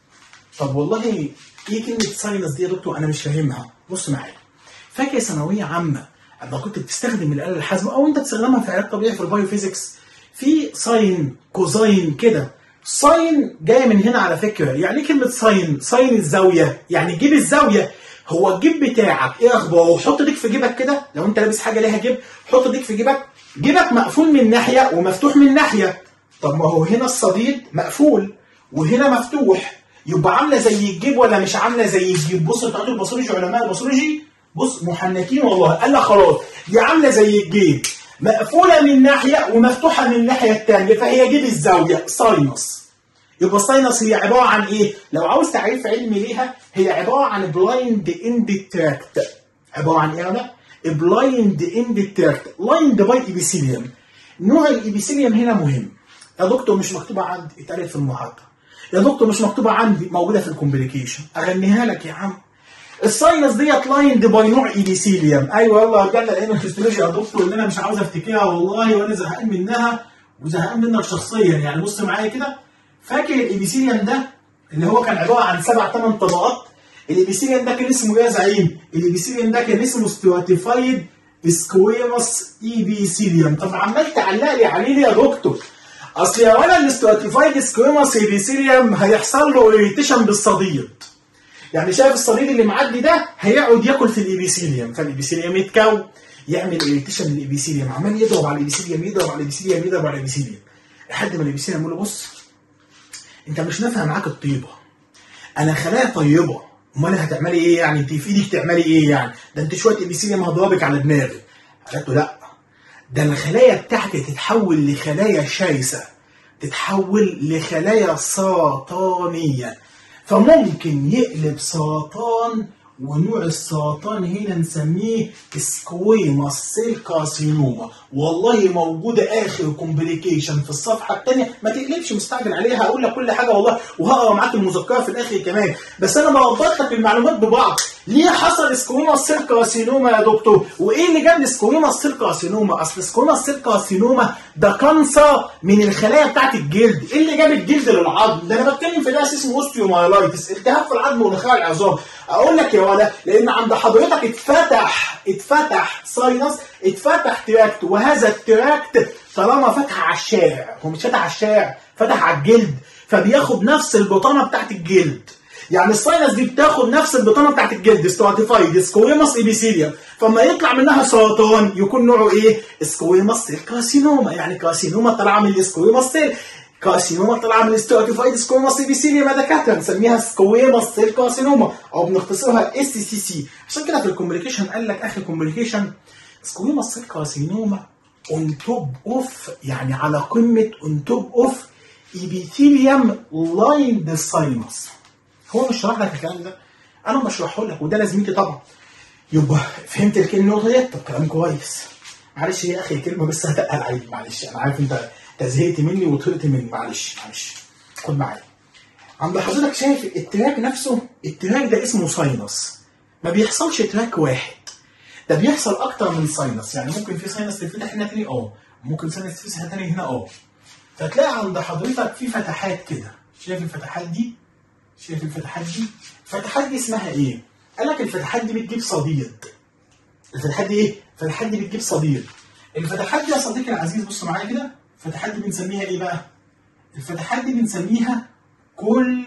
طب والله ايه كلمه ساينس دي يا دكتور انا مش فاهمها بص معايا فاكر ثانويه عامه اما كنت بتستخدم الاله الحاسبه او انت بتستخدمها في علاج طبيعي في البايوفيزيكس في ساين كوزاين كده ساين جايه من هنا على فكره يعني ايه كلمه ساين ساين الزاويه يعني جيب الزاويه هو الجيب بتاعك ايه اخباره حط ديك في جيبك كده لو انت لابس حاجه ليها جيب حط ديك في جيبك جيبك مقفول من ناحيه ومفتوح من ناحيه طب ما هو هنا الصديد مقفول وهنا مفتوح يبقى عامله زي الجيب ولا مش عامله زي الجيب بص بتاعت الباثولوجي علماء الباثولوجي بص محنكين والله قال لك خلاص دي عامله زي الجيب مقفوله من ناحيه ومفتوحه من الناحيه الثانيه فهي جيب الزاويه ساينس يبقى الساينس هي عباره عن ايه؟ لو عاوز تعريف علمي ليها هي عباره عن بلايند اند تراكت عباره عن ايه انا؟ بلايند اند تراكت لايند باي ايبيثيليوم نوع الايبيثيليوم هنا مهم يا دكتور مش مكتوبه عندي اتقالت في المحاضره يا دكتور مش مكتوبه عندي موجوده في الكومبليكيشن اغنيها لك يا عم الساينس ديت لايند باي نوع ايبيثيليوم ايوه يلا رجعنا لقينا الهيستولوجي يا دكتور اللي انا مش عاوز افتكرها والله وانا زهقان منها وزهقان منك شخصيا يعني بص معايا كده فاكر الابيثيليوم ده اللي هو كان عباره عن سبع ثمان طبقات الابيثيليوم ده كان اسمه ايه يا زعيم؟ الابيثيليوم ده كان اسمه ستراتيفايد سكويموس ايبيثيليوم طب عمال تعلق لي عليه ليه يا دكتور؟ اصل يا ولد الاستراتيفايد سكويموس ايبيثيليوم هيحصل له اريتيشن بالصديد يعني شايف الصديد اللي معدي ده هيقعد ياكل في الابيثيليوم فالابيثيليوم يتكون يعمل اريتيشن للابيثيليوم عمال يضرب على الابيثيليوم يضرب على الابيثيليوم يضرب على الابيثيليوم لحد ما الابيثيليوم يقول له بص انت مش نافع معاك الطيبه انا خلايا طيبه امال هتعملي ايه يعني انت في ايدك تعملي ايه يعني ده انت شويه ابيثيليوم هضربك على دماغك قالت له لا ده الخلايا بتاعتي تتحول لخلايا شرسه تتحول لخلايا سرطانيه فممكن يقلب سرطان ونوع السرطان هنا نسميه سكويماس سيل كارسينوما والله موجوده اخر كومبليكيشن في الصفحه الثانيه ما تقلبش مستعجل عليها هقول لك كل حاجه والله وهقرا معاك المذكره في الاخر كمان بس انا بربط لك المعلومات ببعض ليه حصل سكويماس سيل كارسينوما يا دكتور وايه اللي جاب سكويماس سيل كارسينوما اصل سكويماس سيل كارسينوما ده كانسر من الخلايا بتاعت الجلد ايه اللي جاب الجلد للعظم ده انا بتكلم في ناس اسمه اوستيومايلايتس التهاب في العظم ونخاع العظام اقول لك يا ولا لان عند حضرتك اتفتح اتفتح ساينس اتفتح تراكت وهذا التراكت طالما فتح على الشارع هو مش فتح على الشارع فتح على الجلد فبياخد نفس البطانه بتاعت الجلد يعني الساينس دي بتاخد نفس البطانه بتاعت الجلد ستراتيفايد سكويماس ايبيثيليوم فما يطلع منها سرطان يكون نوعه ايه؟ سكويماس سيل كارسينوما يعني كارسينوما طالعه من السكويماس سيل كارسينوما طالعه من الستراتيفايد سكويماس ايبيثيليوم يا دكاتره نسميها سكويماس سيل كارسينوما او بنختصرها اس سي سي عشان كده في الكومبليكيشن قال لك اخر كومبليكيشن سكويماس سيل كارسينوما اون توب اوف يعني على قمه اون توب اوف ايبيثيليوم لايند ساينس هو مش شرح لك الكلام ده انا بشرحه لك وده لازمتي طبعا يبقى فهمت الكلمه ديت طب كلام كويس معلش هي اخي كلمه بس هتقل عليك معلش انا عارف انت انت زهقت مني وطهقت مني معلش معلش خد معايا عند حضرتك شايف التراك نفسه التراك ده اسمه ساينس ما بيحصلش تراك واحد ده بيحصل اكتر من ساينس يعني ممكن في ساينس تتفتح هنا تاني اه ممكن ساينس تتفتح تاني هنا اه فتلاقي عند حضرتك في فتحات كده شايف الفتحات دي شايف الفتحات دي الفتحات دي اسمها ايه قال لك الفتحات دي بتجيب صديد الفتحات دي ايه الفتحات دي بتجيب صديد الفتحات دي يا صديقي العزيز بص معايا كده الفتحات دي بنسميها ايه بقى الفتحات دي بنسميها كل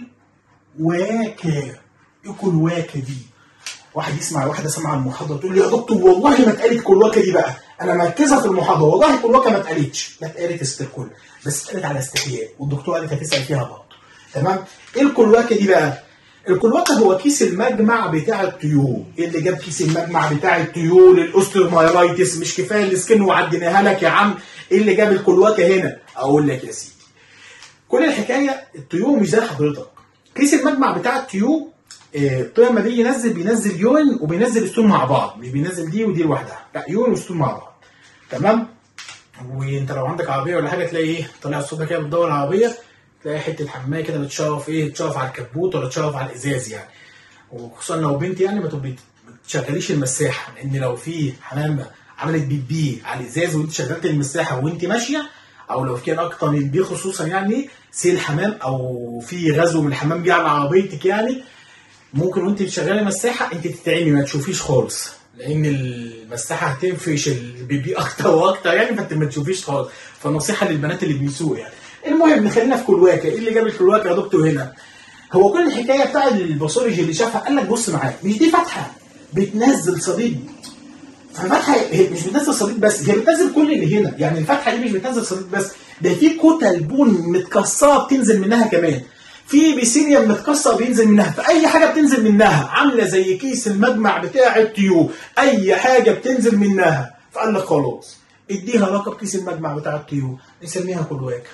واكا ايه كل واكا دي واحد يسمع واحده سمع المحاضره تقول لي يا دكتور والله ما اتقالت كلواكه دي بقى انا مركزه في المحاضره والله كلواكه ما اتقالتش لا اتقالت استركل بس اتقالت على استحياء والدكتور قالت هتسال فيها برضه تمام ايه الكلواكه دي بقى الكلواكه هو كيس المجمع بتاع الطيور ايه اللي جاب كيس المجمع بتاع الطيور للاوستيومايلايتس مش كفايه السكن وعديناها لك يا عم ايه اللي جاب الكلواكه هنا اقول لك يا سيدي كل الحكايه الطيور مش زي حضرتك كيس المجمع بتاع الطيور الطير لما بيجي ينزل بينزل يورين وبينزل ستون مع بعض مش بينزل دي ودي لوحدها لا يورين وستون مع بعض تمام وانت لو عندك عربيه ولا حاجه تلاقي ايه طالع الصوت كده بتدور العربيه تلاقي حته حمايه كده بتشرف ايه تشرف على الكبوت ولا تشرف على الازاز يعني وخصوصا لو بنت يعني ما تبقى تشغليش المساحه لان لو في حمامه عملت بيب بي على الازاز وانت شغلت المساحه وانت ماشيه او لو كان اكتر من بي خصوصا يعني سيل حمام او في غزو من الحمام جه على عربيتك يعني ممكن وانت بتشغلي المساحه انت تتعمي ما تشوفيش خالص لان المساحه هتنفش البي بي اكتر واكتر يعني فانت ما تشوفيش خالص فنصيحه للبنات اللي بيسوقوا يعني المهم خلينا في كلواكه ايه اللي جاب الكلواكه يا دكتور هنا هو كل الحكايه بتاع الباثولوجي اللي شافها قال لك بص معايا مش دي فتحه بتنزل صديد فالفتحه هي مش بتنزل صديد بس هي بتنزل كل اللي هنا يعني الفتحه دي مش بتنزل صديد بس ده في كتل بون متكسره بتنزل منها كمان في بيسيليوم متكسر بينزل منها فاي حاجه بتنزل منها عامله زي كيس المجمع بتاع الطيور اي حاجه بتنزل منها فقال لك خلاص اديها لقب كيس المجمع بتاع الطيور نسميها كلواكه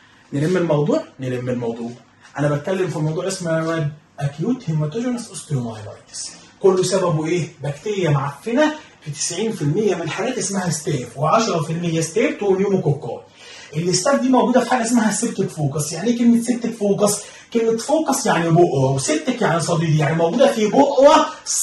نلم الموضوع نلم الموضوع انا بتكلم في موضوع اسمه اكيوت هيماتوجينس اوستيومايلايتس كله سببه ايه بكتيريا معفنه في 90% من الحالات اسمها ستاف و10% ستاف ونيوموكوكاي الاستاف دي موجوده في حاجه اسمها سيبتك فوكس يعني ايه كلمه سيبتك فوكس كلمه فوكس يعني بقوه وسيبتك يعني صديدي يعني موجوده في بقوه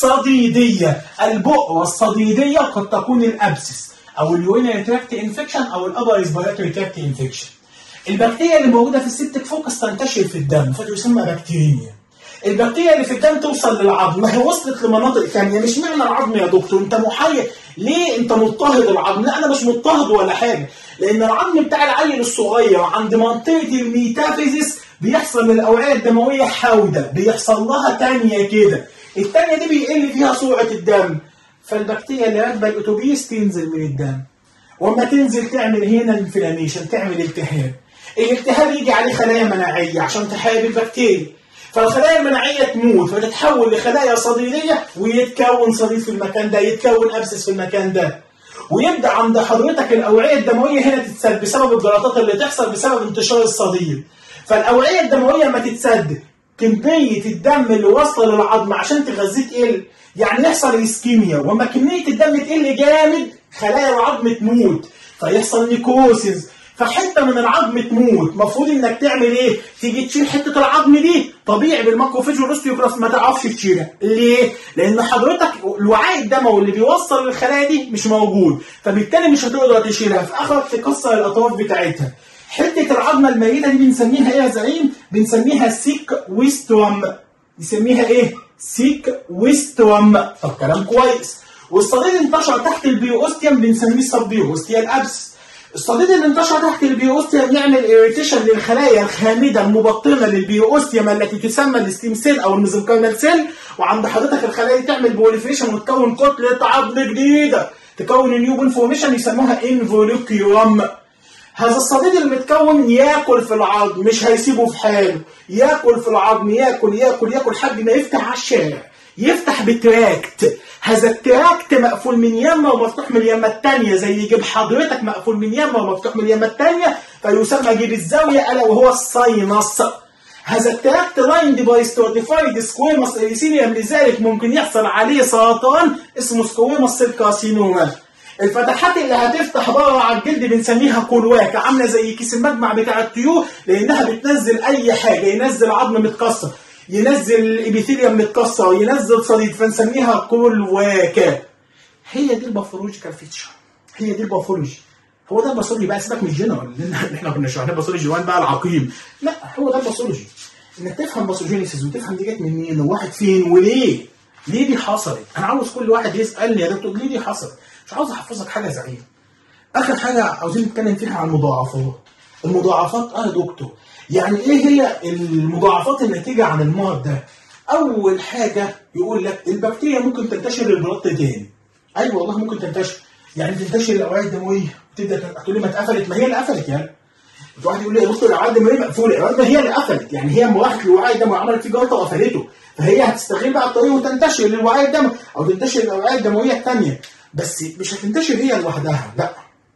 صديديه البقوه الصديديه قد تكون الابسس او اليورينري تراكت انفكشن او الابر ريسبيراتوري تراكت انفكشن البكتيريا اللي موجوده في السيبتك فوكس تنتشر في الدم فتسمى بكتيريميا البكتيريا اللي في الدم توصل للعظم ما هي وصلت لمناطق ثانيه مش معنى العظم يا دكتور انت محير ليه انت مضطهد العظم لا انا مش مضطهد ولا حاجه لان العظم بتاع العيل الصغير عند منطقه الميتافيزيس بيحصل من الاوعيه الدمويه حوده بيحصل لها تانية كده التانية دي بيقل فيها سرعه الدم فالبكتيريا اللي راكبه الاتوبيس تنزل من الدم واما تنزل تعمل هنا انفلاميشن تعمل التهاب الالتهاب يجي عليه خلايا مناعيه عشان تحارب البكتيريا فالخلايا المناعيه تموت فتتحول لخلايا صديديه ويتكون صديد في المكان ده يتكون ابسس في المكان ده ويبدا عند حضرتك الاوعيه الدمويه هنا تتسد بسبب الجلطات اللي تحصل بسبب انتشار الصديد فالاوعيه الدمويه لما تتسد كميه الدم اللي واصله للعظم عشان تغذيه تقل يعني يحصل اسكيميا وما كميه الدم تقل جامد خلايا العظم تموت فيحصل نيكوسيس فحته من العظم تموت المفروض انك تعمل ايه تيجي تشيل حته العظم دي طبيعي بالماكروفيج والاوستيوكلاست ما تعرفش تشيلها ليه لان حضرتك الوعاء الدموي اللي بيوصل للخلايا دي مش موجود فبالتالي مش هتقدر تشيلها فاخرك تكسر الاطراف بتاعتها حته العظمه الميته دي بنسميها ايه يا زعيم بنسميها سيك ويستوم نسميها ايه سيك ويستوم طب كلام كويس والصديد انتشر تحت البيوستيوم بنسميه سبيوستيال ابس الصديد اللي انتشر تحت البيوستيوم يعمل ايريتيشن للخلايا الخامده المبطنه للبيوستيوم التي تسمى الستيم سيل او الميزوكارنال سيل وعند حضرتك الخلايا دي تعمل بوليفريشن وتكون كتله عظم جديده تكون نيو بون فورميشن يسموها انفولوكيوم هذا الصديد المتكون ياكل في العظم مش هيسيبه في حاله ياكل في العظم ياكل ياكل ياكل لحد ما يفتح على الشارع يفتح بتراكت هذا التراكت مقفول من يمه ومفتوح من اليمه الثانيه زي جيب حضرتك مقفول من يمه ومفتوح من اليمه الثانيه فيسمى جيب الزاويه الا وهو الساينس هذا التراكت لايند باي ستراتيفايد سكويموس اريسيليوم لذلك ممكن يحصل عليه سرطان اسمه سكويموس سيل كارسينوما الفتحات اللي هتفتح بره على الجلد بنسميها كلواكه عامله زي كيس المجمع بتاع الطيور لانها بتنزل اي حاجه ينزل عظم متكسر ينزل ابيثيليوم متكسر ينزل صديد فنسميها كلواكه هي دي الباثولوجيكال فيتشر هي دي الباثولوجي هو ده الباثولوجي بقى سيبك من الجنرال اللي احنا كنا شرحنا الباثولوجي وان بقى العقيم لا هو ده الباثولوجي انك تفهم باثوجينيسيس وتفهم دي جت من مين وواحد فين وليه ليه دي حصلت انا عاوز كل واحد يسالني يا دكتور ليه دي حصلت مش عاوز احفظك حاجه زعيم اخر حاجه عاوزين نتكلم فيها عن المضاعفات المضاعفات اه يا دكتور يعني ايه هي المضاعفات الناتجه عن المرض ده اول حاجه يقول لك البكتيريا ممكن تنتشر للبلاط تاني ايوه والله ممكن تنتشر يعني تنتشر الاوعيه الدمويه تبدا تقول لي ما اتقفلت ما هي اللي قفلت يعني واحد يقول لي يا دكتور الاوعيه الدمويه مقفوله الاوعيه الدمويه هي اللي قفلت يعني هي راحت للوعاء الدموي عملت فيه جلطه وقفلته فهي هتستغل بقى الطريق وتنتشر للوعاء الدموي او تنتشر للاوعيه الدمويه الثانيه بس مش هتنتشر هي لوحدها لا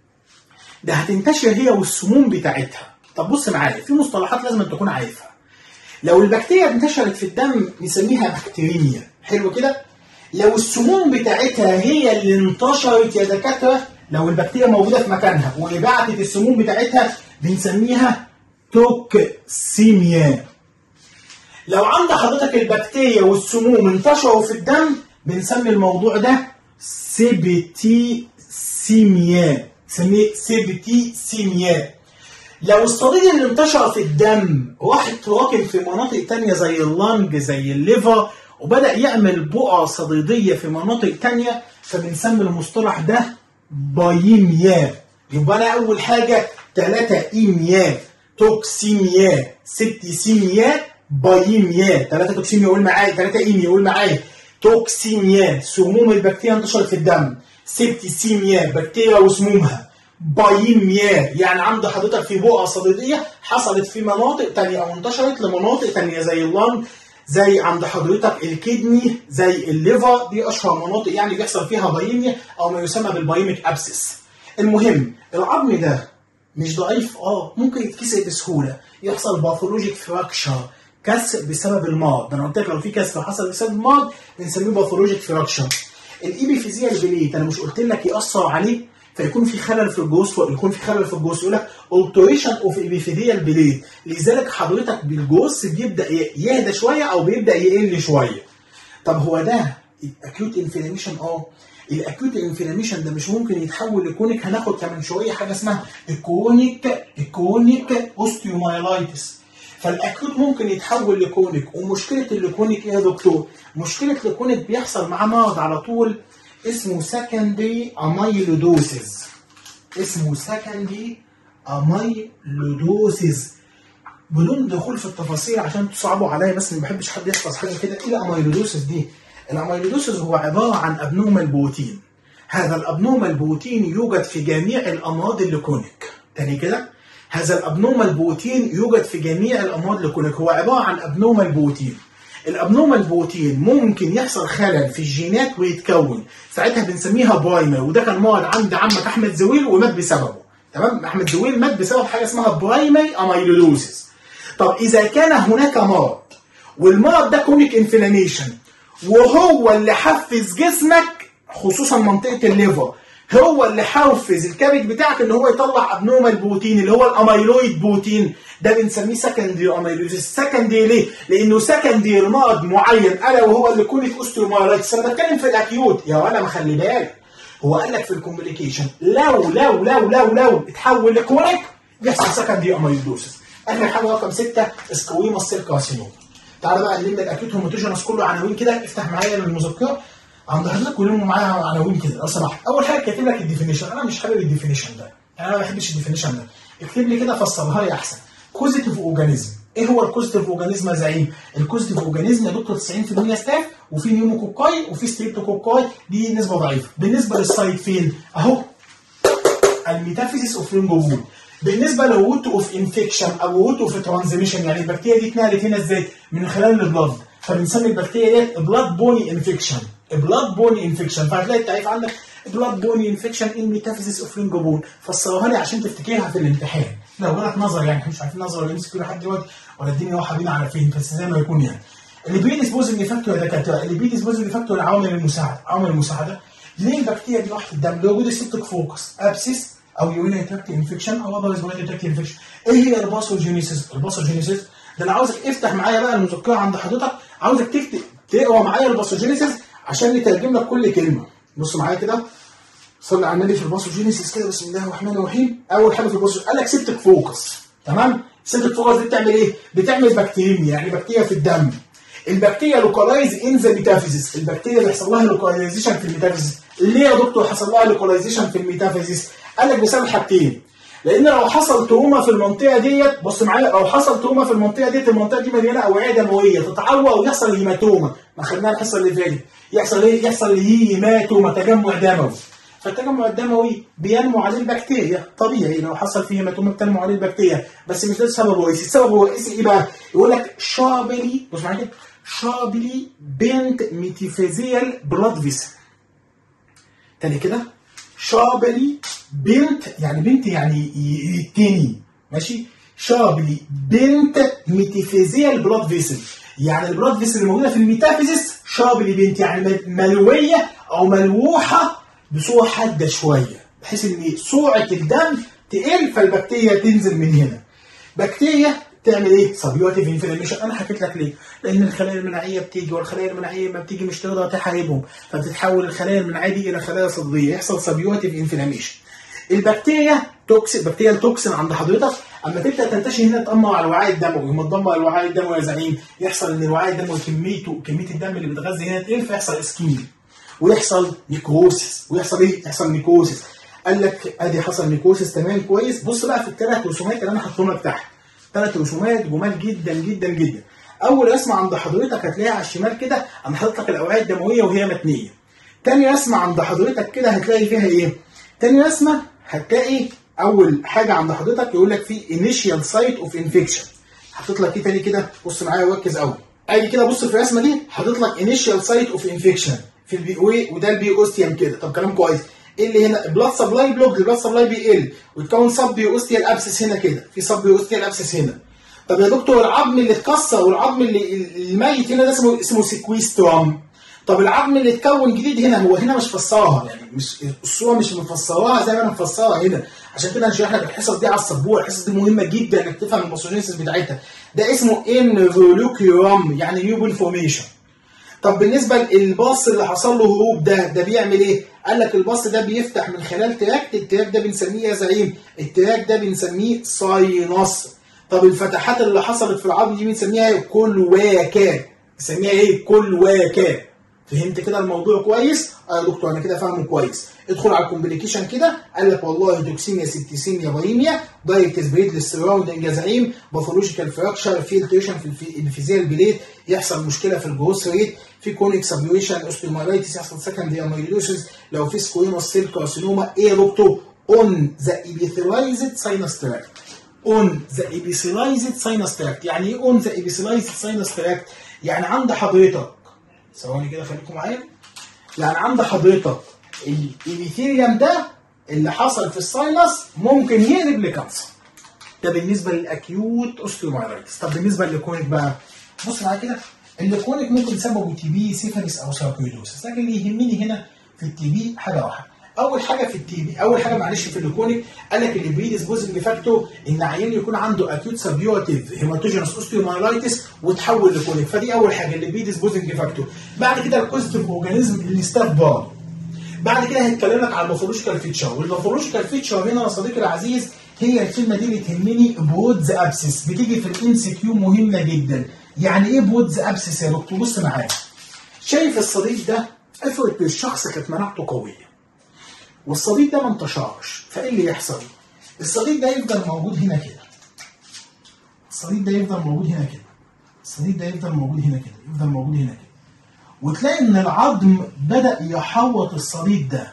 ده هتنتشر هي والسموم بتاعتها طب بص معايا في مصطلحات لازم تكون عارفها لو البكتيريا انتشرت في الدم نسميها بكتيريميا حلو كده لو السموم بتاعتها هي اللي انتشرت يا دكاتره لو البكتيريا موجوده في مكانها وبعتت السموم بتاعتها بنسميها توكسيميا لو عند حضرتك البكتيريا والسموم انتشروا في الدم بنسمي الموضوع ده سيبتيسيميا نسميه سيبتيسيميا لو الصديد اللي انتشر في الدم واحد تراكم في مناطق تانية زي اللنج زي الليفر وبدأ يعمل بقع صديدية في مناطق تانية فبنسمي المصطلح ده بايميا يبقى أنا أول حاجة ثلاثة إيميا توكسيميا ستيسيميا بايميا ثلاثة توكسيميا قول معايا ثلاثة إيميا قول معايا توكسيميا سموم البكتيريا انتشرت في الدم سيبتيسيميا بكتيريا وسمومها بايميا يعني عند حضرتك في بقعة صديدية حصلت في مناطق تانية أو انتشرت لمناطق تانية زي اللنج زي عند حضرتك الكدني زي الليفر دي أشهر مناطق يعني بيحصل فيها بايميا أو ما يسمى بالبايميك أبسس المهم العظم ده مش ضعيف اه ممكن يتكسر بسهولة يحصل باثولوجيك فراكشر كسر بسبب المرض انا قلت لك لو في كسر حصل بسبب المرض بنسميه باثولوجيك فراكشر الايبيفيزيال بليت انا مش قلت لك ياثر عليه فيكون في خلل في الجوز يكون في خلل في الجوز يقول لك alteration اوف ايبيفيزيال بليت لذلك حضرتك بالجوز بيبدا يهدى شويه او بيبدا يقل شويه طب هو ده اكيوت انفلاميشن اه الاكيوت انفلاميشن ده مش ممكن يتحول لكونيك هناخد كمان شويه حاجه اسمها الكونيك الكونيك اوستيومايلايتس فالاكيوت ممكن يتحول لكونيك ومشكله الكونيك ايه يا دكتور؟ مشكله الكونيك بيحصل معاه مرض على طول اسمه سكندري اميلودوسيس اسمه سكندري اميلودوسيس بدون دخول في التفاصيل عشان تصعبوا عليا بس ما بحبش حد يحفظ حاجه كده ايه الاميلودوسيس دي؟ الاميلودوسيس هو عباره عن ابنورمال بروتين هذا الابنورمال بروتين يوجد في جميع الامراض الليكونيك تاني كده هذا الابنورمال بروتين يوجد في جميع الامراض الليكونيك هو عباره عن ابنورمال بروتين الابنورمال بروتين ممكن يحصل خلل في الجينات ويتكون ساعتها بنسميها برايمر وده كان مرض عند عمك احمد زويل ومات بسببه تمام احمد زويل مات بسبب حاجه اسمها برايمري اميلولوسيس طب اذا كان هناك مرض والمرض ده كونيك انفلاميشن وهو اللي حفز جسمك خصوصا منطقه الليفر هو اللي حفز الكبد بتاعك ان هو يطلع ابنورمال بروتين اللي هو الاميلويد بروتين ده بنسميه سكندري اميلويد سكندري ليه؟ لانه سكندري لمرض معين الا وهو اللي كونيك اوستيومايلايتس انا بتكلم في الاكيوت يا ولا ما خلي بالك هو قال لك في الكومبليكيشن لو لو لو لو لو اتحول لكونيك بيحصل سكندري اميلويدوسيس اخر حاجه رقم سته سكويما سيل كارسينوما تعالى بقى نلم الاكيوت هوماتوجينس كله عناوين كده افتح معايا المذكره عند حضرتك ولموا معايا عناوين كده لو سمحت اول حاجه كاتب لك الديفينيشن انا مش حابب الديفينيشن ده يعني انا ما بحبش الديفينيشن ده اكتب لي كده فسرها لي احسن كوزيتيف اورجانيزم ايه هو الكوزيتيف اورجانيزم يا زعيم الكوزيتيف اورجانيزم يا دكتور 90% ستاف وفي نيوموكوكاي وفي ستريبتوكوكاي دي نسبه ضعيفه بالنسبه للسايد فين اهو الميتافيزيس اوف رينجوفول بالنسبه لروت اوف انفكشن او روت اوف ترانزميشن يعني البكتيريا دي اتنقلت هنا ازاي من خلال البلاد فبنسمي البكتيريا ديت بلاد بوني انفكشن بلاد بوني انفكشن فهتلاقي التعريف عندك بلاد بوني انفكشن ان ميتافيزيس اوف رينجوبون فسروها لي عشان تفتكرها في الامتحان لو جالك نظر يعني احنا مش عارفين نظر ولا يمسك لحد دلوقتي ولا الدنيا رايحه بينا على فين بس زي ما يكون يعني اللي بيديسبوزنج فاكتور يا دكاتره اللي بيديسبوزنج فاكتور عوامل المساعده عوامل المساعده ليه البكتيريا دي راحت الدم لو وجود السيبتك فوكس ابسيس او يورينري تراكت انفكشن او ابر ريسبيراتوري تراكت انفكشن ايه هي الباثوجينيسيس الباثوجينيسيس ده انا عاوزك افتح معايا بقى المذكره عند حضرتك عاوزك تكتب تقرا معايا الباثوجينيسيس عشان نترجم لك كل كلمه بص معايا كده صلي على النبي في الباثوجينيسيس كده بسم الله الرحمن الرحيم اول حاجه في الباثوجينيسيس قال لك سيبتك فوكس تمام سيبتك فوكس دي بتعمل ايه بتعمل بكتيريميا يعني بكتيريا في الدم البكتيريا لوكالايز ان ذا ميتافيزيس البكتيريا بيحصل لها لوكاليزيشن في الميتافيزيس ليه يا دكتور حصل لها لوكاليزيشن في الميتافيزيس قال لك بسبب حاجتين لان لو حصل تروما في المنطقه ديت بص معايا لو حصل تروما في المنطقه ديت المنطقه دي مليانه اوعيه دمويه تتعور ويحصل هيماتوما ما خدناها الحصه اللي فاتت يحصل ايه يحصل هيماتوما تجمع دموي فالتجمع الدموي بينمو عليه البكتيريا طبيعي لو حصل فيه هيماتوما بتنمو عليه البكتيريا بس مش ده السبب الرئيسي السبب الرئيسي ايه بقى يقول لك شابلي بص معايا كده شابلي بنت ميتيفيزيال بلاد فيسل تاني كده شابلي بنت يعني بنت يعني يتني ماشي شابلي بنت ميتيفيزيال بلاد فيسل يعني البلاد فيسل الموجوده في الميتافيزيس شابلي بنت يعني ملويه او ملوحه بصوره حاده شويه بحيث ان سرعه الدم تقل فالبكتيريا تنزل من هنا بكتيريا تعمل ايه؟ سبيوتيف انفلاميشن انا حكيت لك ليه؟ لان الخلايا المناعيه بتيجي والخلايا المناعيه ما بتيجي مش تقدر تحاربهم فبتتحول الخلايا المناعيه دي الى خلايا صدريه يحصل سبيوتيف انفلاميشن البكتيريا توكسين بكتيريا التوكسين عند حضرتك اما تبدا تنتشر هنا تدمر على الوعاء الدموي وما تدمر على الوعاء الدموي يا زعيم يحصل ان الوعاء الدموي كميته كميه الدم اللي بتغذي هنا تقل فيحصل اسكيميا ويحصل نيكروسيس ويحصل ايه؟ يحصل نيكروسيس قال لك ادي حصل نيكروسيس تمام كويس بص بقى في الثلاث رسومات اللي انا حاططهم لك تحت ثلاث رسومات جمال جدا جدا جدا اول رسمه عند حضرتك هتلاقيها على الشمال كده انا حاطط لك الاوعيه الدمويه وهي متنيه تاني رسمه عند حضرتك كده هتلاقي فيها ايه تاني رسمه هتلاقي اول حاجه عند حضرتك يقول لك في انيشيال سايت اوف انفكشن حاطط لك ايه تاني كده بص معايا وركز قوي ادي كده بص في الرسمه دي حاطط لك انيشيال سايت اوف انفكشن في البي او وده البي اوستيوم كده طب كلام كويس ايه اللي هنا البلاد سبلاي بلوك البلاد سبلاي بيقل ويتكون سب بيوستيال ابسس هنا كده في سب بيوستيال ابسس هنا طب يا دكتور العظم اللي اتكسر والعظم اللي الميت هنا ده اسمه اسمه سيكويسترام طب العظم اللي اتكون جديد هنا هو هنا مش فسرها يعني مش الصوره مش مفسراها زي ما انا مفسرها هنا عشان كده هنشرح لك الحصص دي على السبوره الحصص دي مهمه جدا انك تفهم الباثوجينيسيس بتاعتها ده اسمه انفولوكيوم يعني نيوبل فورميشن طب بالنسبه للباص اللي حصل له هروب ده ده بيعمل ايه؟ قال لك الباص ده بيفتح من خلال تراكت التراك ده بنسميه يا زعيم التراك ده بنسميه ساينس طب الفتحات اللي حصلت في العظم دي بنسميها ايه؟ كلواكا بنسميها ايه؟ كلواكا فهمت كده الموضوع كويس؟ اه يا دكتور انا كده فاهمه كويس ادخل على الكومبليكيشن كده قال لك والله توكسيميا سيبتيسيميا بايميا دايركت سبريد للسراوندنج يا زعيم باثولوجيكال فراكشر فيلتريشن في الفيزيال بليت يحصل مشكله في الجروث ريت في كونيك سبيويشن اوستيومايلايتس يحصل سكندري اميلوسيس لو في سكويموس سيل كارسينوما ايه يا دكتور؟ اون ذا ايبيثيلايزد ساينس تراكت اون ذا ايبيثيلايزد ساينس تراكت يعني ايه اون ذا ايبيثيلايزد ساينس تراكت؟ يعني عند حضرتك ثواني كده خليكم معايا يعني عند حضرتك الإيبيثيليوم ده اللي حصل في الساينس ممكن يقلب لكانسر ده بالنسبه للاكيوت اوستيومايلايتس طب بالنسبه للكونيك بقى بص معايا كده الكونيك ممكن سببه تي بي سيفاليس او ساركويدوسس لكن اللي يهمني هنا في التي بي حاجه واحده اول حاجه في التي بي اول حاجه معلش في الكونيك قال لك اللي بريديسبوزنج فاكتور ان عيان يكون عنده اكيوت سبيوتيف هيماتوجينس اوستيومايلايتس وتحول لكونيك فدي اول حاجه اللي بريديسبوزنج فاكتور بعد كده الكوزيتيف اورجانيزم اللي ستاف بار بعد كده هيتكلم لك على المورفولوجيكال فيتشر والمورفولوجيكال فيتشر هنا يا صديقي العزيز هي الكلمه دي اللي تهمني بودز ابسس بتيجي في الام سي كيو مهمه جدا يعني ايه بودز ابسس يا دكتور بص معايا شايف الصديق ده افرض الشخص كانت مناعته قويه والصديق ده ما انتشرش فايه اللي يحصل؟ الصديق ده يفضل موجود هنا كده الصديق ده يفضل موجود هنا كده الصديق ده يفضل موجود هنا كده يفضل موجود هنا كده وتلاقي ان العظم بدا يحوط الصليب ده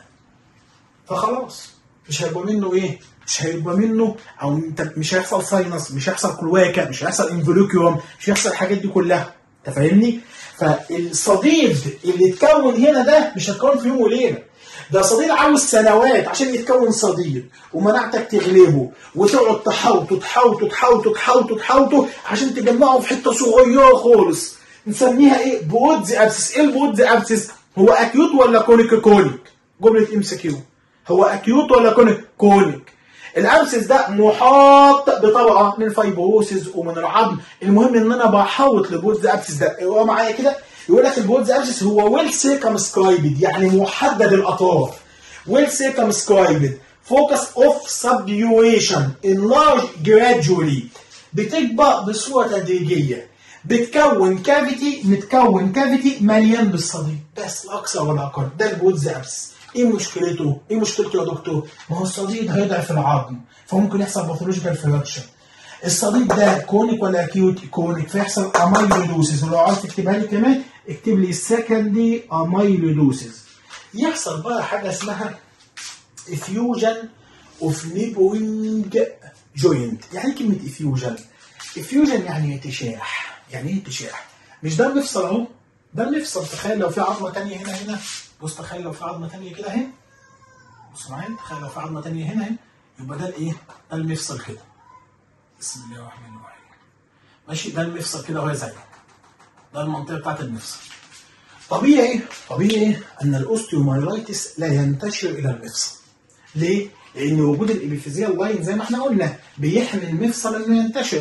فخلاص مش هيبقى منه ايه مش هيبقى منه او انت مش هيحصل ساينس مش هيحصل كلواكه مش هيحصل انفلوكيوم مش هيحصل الحاجات دي كلها انت فاهمني فالصديد اللي اتكون هنا ده مش هيتكون في يوم وليله ده صديد عاوز سنوات عشان يتكون صديد ومناعتك تغلبه وتقعد تحوطه تحوطه تحوطه تحوطه تحوطه عشان تجمعه في حته صغيره خالص نسميها ايه بودز ابسس ايه البودز ابسس هو اكيوت ولا كونيك كونيك جمله ام سي كيو هو اكيوت ولا كونيك كونيك الابسس ده محاط بطبقه من الفايبروسيس ومن العظم المهم ان انا بحوط لبودز ابسس ده هو معايا كده يقول لك البودز ابسس هو ويل سيركمسكرايبد يعني محدد الاطراف ويل سيركمسكرايبد فوكس اوف سبديويشن انلارج جرادولي بتكبر بصوره تدريجيه بتكون كافيتي متكون كافيتي مليان بالصديد بس لا اكثر ولا اقل ده البودز ابس ايه مشكلته؟ ايه مشكلته يا دكتور؟ ما هو الصديد هيضعف العظم فممكن يحصل باثولوجيكال فراكشر الصديد ده كونيك ولا اكيوت كونيك فيحصل اميلودوسيس ولو عايز تكتبها لي كمان اكتب لي سكندري اميلودوسيس يحصل بقى حاجه اسمها افيوجن اوف نيبوينج جوينت يعني ايه كلمه افيوجن؟ افيوجن يعني اتشاح يعني ايه اتشاح؟ مش ده المفصل اهو ده المفصل تخيل لو في عظمه ثانيه هنا هنا بص تخيل لو في عظمه ثانيه كده اهي بص معايا تخيل لو في عظمه ثانيه هنا اهي يبقى ده الايه؟ ده المفصل كده بسم الله الرحمن الرحيم ماشي ده المفصل كده وهي زي ده المنطقه بتاعت المفصل طبيعي طبيعي ان الاوستيومايلايتس لا ينتشر الى المفصل ليه؟ لان وجود الابيفيزيال لاين زي ما احنا قلنا بيحمي المفصل انه ينتشر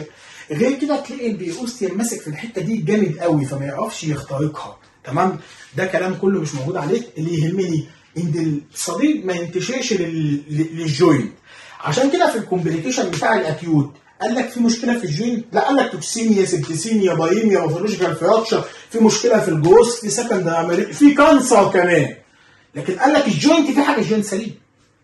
غير كده تلاقي البيوستيوم ماسك في الحته دي جامد قوي فما يعرفش يخترقها تمام ده كلام كله مش موجود عليك اللي يهمني ان الصديد ما ينتشرش لل- لل- للجوينت عشان كده في الكومبليكيشن بتاع الاكيوت قال لك في مشكله في الجوينت لا قال لك توكسيميا سبتسيميا بايميا باثولوجيكال فراكشر في مشكله في الجروس في سكندري في كانسر كمان لكن قال لك الجوينت في حاجه الجوينت سليم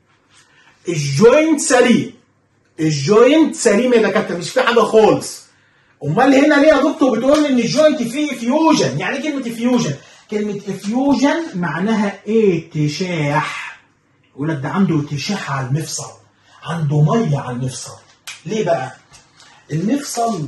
الجوينت سليم الجوينت سليم يا دكاتره مش في حاجه خالص امال هنا ليه يا دكتور بتقول ان الجوينت فيه فيوجن يعني إيه كلمه فيوجن كلمه فيوجن معناها اتشاح يقول لك ده عنده اتشاح على المفصل عنده ميه على المفصل ليه بقى المفصل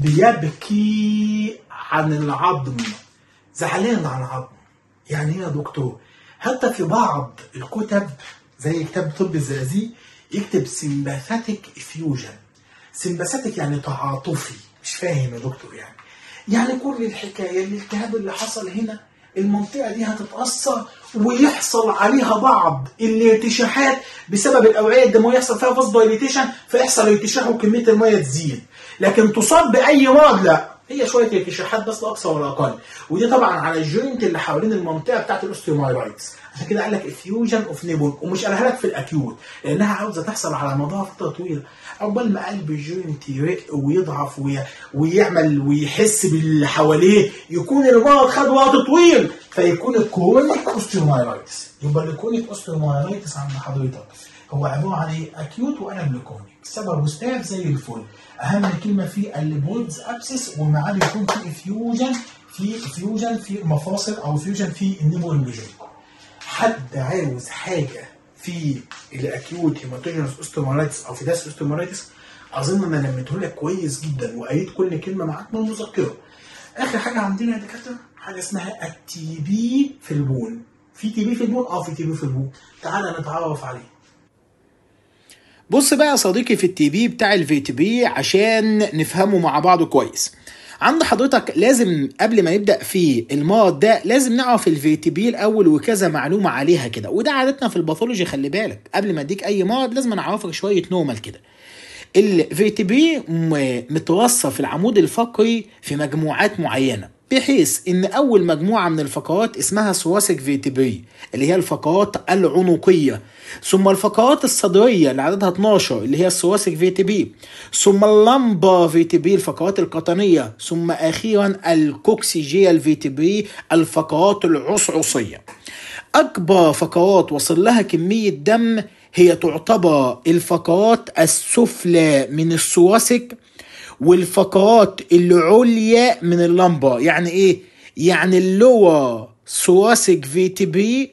بيبكي عن العظم زعلان عن العظم يعني ايه يا دكتور حتى في بعض الكتب زي كتاب طب الزقازيق يكتب سمباثاتيك فيوجن سمباثاتيك يعني تعاطفي مش فاهم يا دكتور يعني يعني كل الحكايه الالتهاب اللي حصل هنا المنطقه دي هتتاثر ويحصل عليها بعض الارتشاحات بسبب الاوعيه الدمويه يحصل فيها فاز دايليتيشن فيحصل ارتشاح وكميه الميه تزيد لكن تصاب باي مرض لا هي شويه ارتشاحات بس لا اكثر ولا اقل ودي طبعا على الجوينت اللي حوالين المنطقه بتاعت الاوستيومايلايتس عشان كده قال لك افيوجن اوف نيبون ومش قالها لك في الاكيوت لانها عاوزه تحصل على مدار فتره طويله عقبال ما قلب الجوينت يرق ويضعف وي... ويعمل ويحس باللي حواليه يكون المرض خد وقت طويل فيكون الكرونيك اوستيومايلايتس يبقى الكرونيك اوستيومايلايتس عند حضرتك هو عباره عن ايه؟ اكيوت وانابل كرونيك سبب وستاف زي الفل اهم كلمه فيه الليبولز ابسس ومعاه بيكون في افيوجن في افيوجن في مفاصل او افيوجن في النيمو الميجوري حد عاوز حاجه في الاكيوت هيماتوجينوس اوستومالايتس او فيداس اوستومالايتس اظن انا لميته لك كويس جدا وقريت كل كلمه معاك من المذكره اخر حاجه عندنا يا دكاتره حاجه اسمها التي بي في البون في تي بي في البون اه في تي بي في البون تعالى نتعرف عليه بص بقى يا صديقي في التي بي بتاع الفي تي بي عشان نفهمه مع بعض كويس عند حضرتك لازم قبل ما نبدا في المرض ده لازم نعرف الفي تي بي الاول وكذا معلومه عليها كده وده عادتنا في الباثولوجي خلي بالك قبل ما اديك اي مرض لازم نعرفك شويه نورمال كده الفي تي بي متوصف في العمود الفقري في مجموعات معينه بحيث ان اول مجموعه من الفقرات اسمها ثوراسيك فيتبري اللي هي الفقرات العنقيه ثم الفقرات الصدريه اللي عددها 12 اللي هي الثوراسيك فيتبري ثم اللمبا فيتبري الفقرات القطنيه ثم اخيرا الكوكسيجيال فيتبري الفقرات العصعصيه اكبر فقرات وصل لها كميه دم هي تعتبر الفقرات السفلى من الثوراسيك والفقرات العليا من اللمبة يعني ايه يعني اللور ثوراسيك فيتبري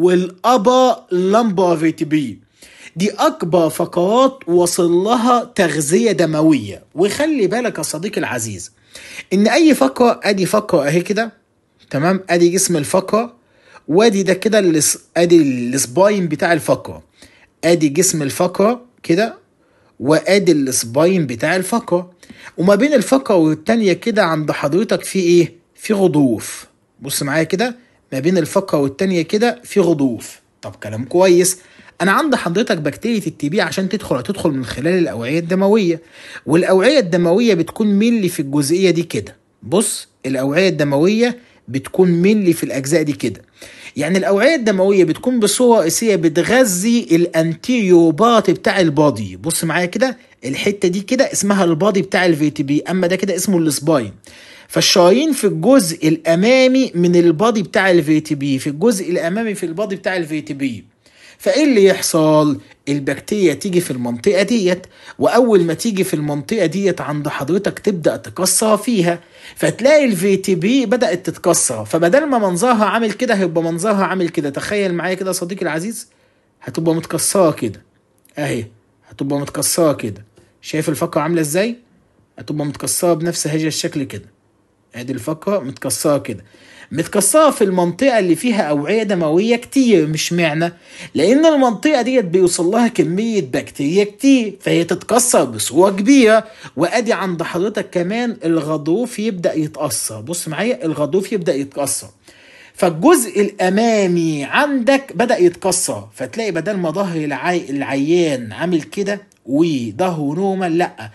والابا لمبا فيتبري دي اكبر فقرات وصل لها تغذية دموية وخلي بالك يا صديقي العزيز ان اي فقرة ادي فقرة اهي كده تمام ادي جسم الفقرة وادي ده كده الس- ادي السباين بتاع الفقرة ادي جسم الفقرة كده وادي السباين بتاع الفقرة وما بين الفقرة والتانية كده عند حضرتك في ايه في غضروف بص معايا كده ما بين الفقرة والتانية كده في غضروف طب كلام كويس انا عند حضرتك بكتيريا التي بي عشان تدخل هتدخل من خلال الاوعية الدموية والاوعية الدموية بتكون ملي في الجزئية دي كده بص الاوعية الدموية بتكون ملي في الاجزاء دي كده يعني الاوعيه الدمويه بتكون بصوره رئيسيه بتغذي الانتيريو بارت بتاع البادي بص معايا كده الحته دي كده اسمها البادي بتاع الفي تي بي اما ده كده اسمه السباين فالشرايين في الجزء الامامي من البادي بتاع الفي تي بي في الجزء الامامي في البادي بتاع الفي تي بي فايه اللي يحصل البكتيريا تيجي في المنطقه ديت واول ما تيجي في المنطقه ديت عند حضرتك تبدا تكسر فيها فتلاقي الفي تي بي بدات تتكسر فبدل ما منظرها عامل كده هيبقى منظرها عامل كده تخيل معايا كده يا صديقي العزيز هتبقى متكسره كده اهي هتبقى متكسره كده شايف الفقره عامله ازاي هتبقى متكسره بنفس هذا الشكل كده ادي الفقره متكسره كده متكسره في المنطقه اللي فيها اوعيه دمويه كتير مش معنى لان المنطقه ديت بيوصل لها كميه بكتيريا كتير فهي تتكسر بصوره كبيره وادي عند حضرتك كمان الغضروف يبدا يتاثر بص معايا الغضروف يبدا يتكسر فالجزء الامامي عندك بدا يتكسر فتلاقي بدل ما ظهر العي... العيان عامل كده وظهره نورمال لا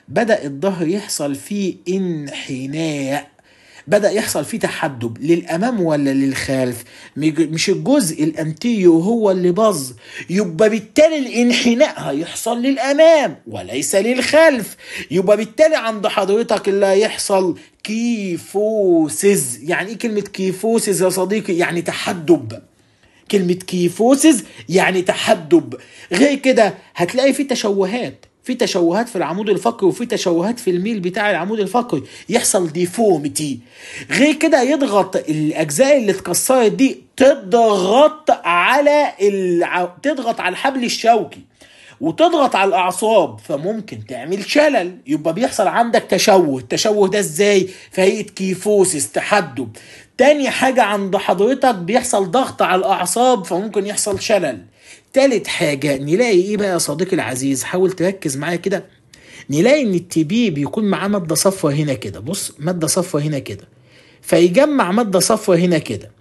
بدا الظهر يحصل فيه انحناء بدا يحصل فيه تحدب للامام ولا للخلف مش الجزء الانتيو هو اللي باظ يبقى بالتالي الانحناء هيحصل للامام وليس للخلف يبقى بالتالي عند حضرتك اللي هيحصل كيفوسز يعني ايه كلمه كيفوسز يا صديقي يعني تحدب كلمة كيفوسز يعني تحدب غير كده هتلاقي في تشوهات في تشوهات في العمود الفقري وفي تشوهات في الميل بتاع العمود الفقري يحصل ديفورميتي غير كده يضغط الاجزاء اللي اتكسرت دي تضغط على الع... تضغط على الحبل الشوكي وتضغط على الاعصاب فممكن تعمل شلل يبقى بيحصل عندك تشوه التشوه ده ازاي في هيئه كيفوسس تحدب تاني حاجة عند حضرتك بيحصل ضغط على الأعصاب فممكن يحصل شلل تالت حاجة نلاقي إيه بقى يا صديقي العزيز حاول تركز معايا كده نلاقي إن التي بي بيكون معاه مادة صفرا هنا كده بص مادة صفرا هنا كده فيجمع مادة صفرا هنا كده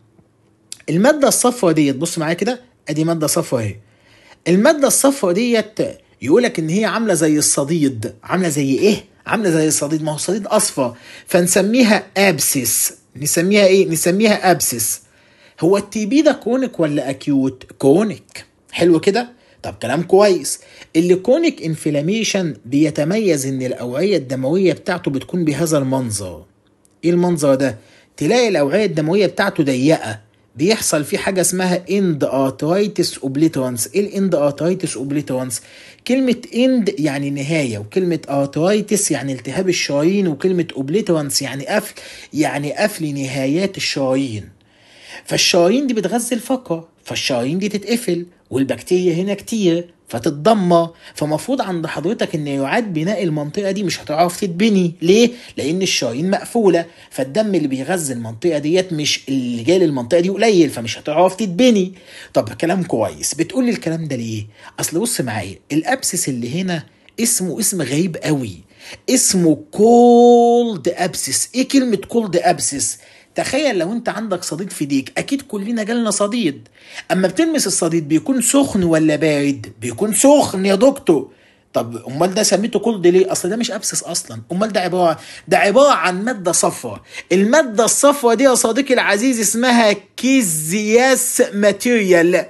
المادة الصفرا ديت بص معايا كده أدي مادة صفرا أهي المادة الصفرا ديت يقولك إن هي عاملة زي الصديد عاملة زي إيه؟ عاملة زي الصديد ما هو الصديد أصفر فنسميها أبسس نسميها ايه نسميها ابسس هو التي بي ده كونيك ولا اكيوت كونيك حلو كده طب كلام كويس اللي كونيك انفلاميشن بيتميز ان الاوعيه الدمويه بتاعته بتكون بهذا المنظر ايه المنظر ده تلاقي الاوعيه الدمويه بتاعته ضيقه بيحصل فيه حاجه اسمها اند ارترايتس اوبليترانس ايه الاند ارترايتس اوبليترانس كلمه اند يعني نهايه وكلمه ارترايتس يعني التهاب الشرايين وكلمه اوبليترانس يعني قفل يعني قفل نهايات الشرايين فالشرايين دي بتغذي الفقره فالشرايين دي تتقفل والبكتيريا هنا كتير فتتدمر فمفروض عند حضرتك ان يعاد بناء المنطقه دي مش هتعرف تتبني ليه لان الشرايين مقفوله فالدم اللي بيغذي المنطقه ديت مش اللي جاي للمنطقه دي قليل فمش هتعرف تتبني طب كلام كويس بتقول لي الكلام ده ليه اصل بص معايا الابسس اللي هنا اسمه اسم غريب قوي اسمه كولد ابسس ايه كلمه كولد ابسس تخيل لو انت عندك صديد في ايديك اكيد كلنا جالنا صديد اما بتلمس الصديد بيكون سخن ولا بارد بيكون سخن يا دكتور طب امال ده سميته كولد ليه اصل ده مش ابسس اصلا امال ده عباره ده عباره عن ماده صفراء الماده الصفراء دي يا صديقي العزيز اسمها كيزياس ماتيريال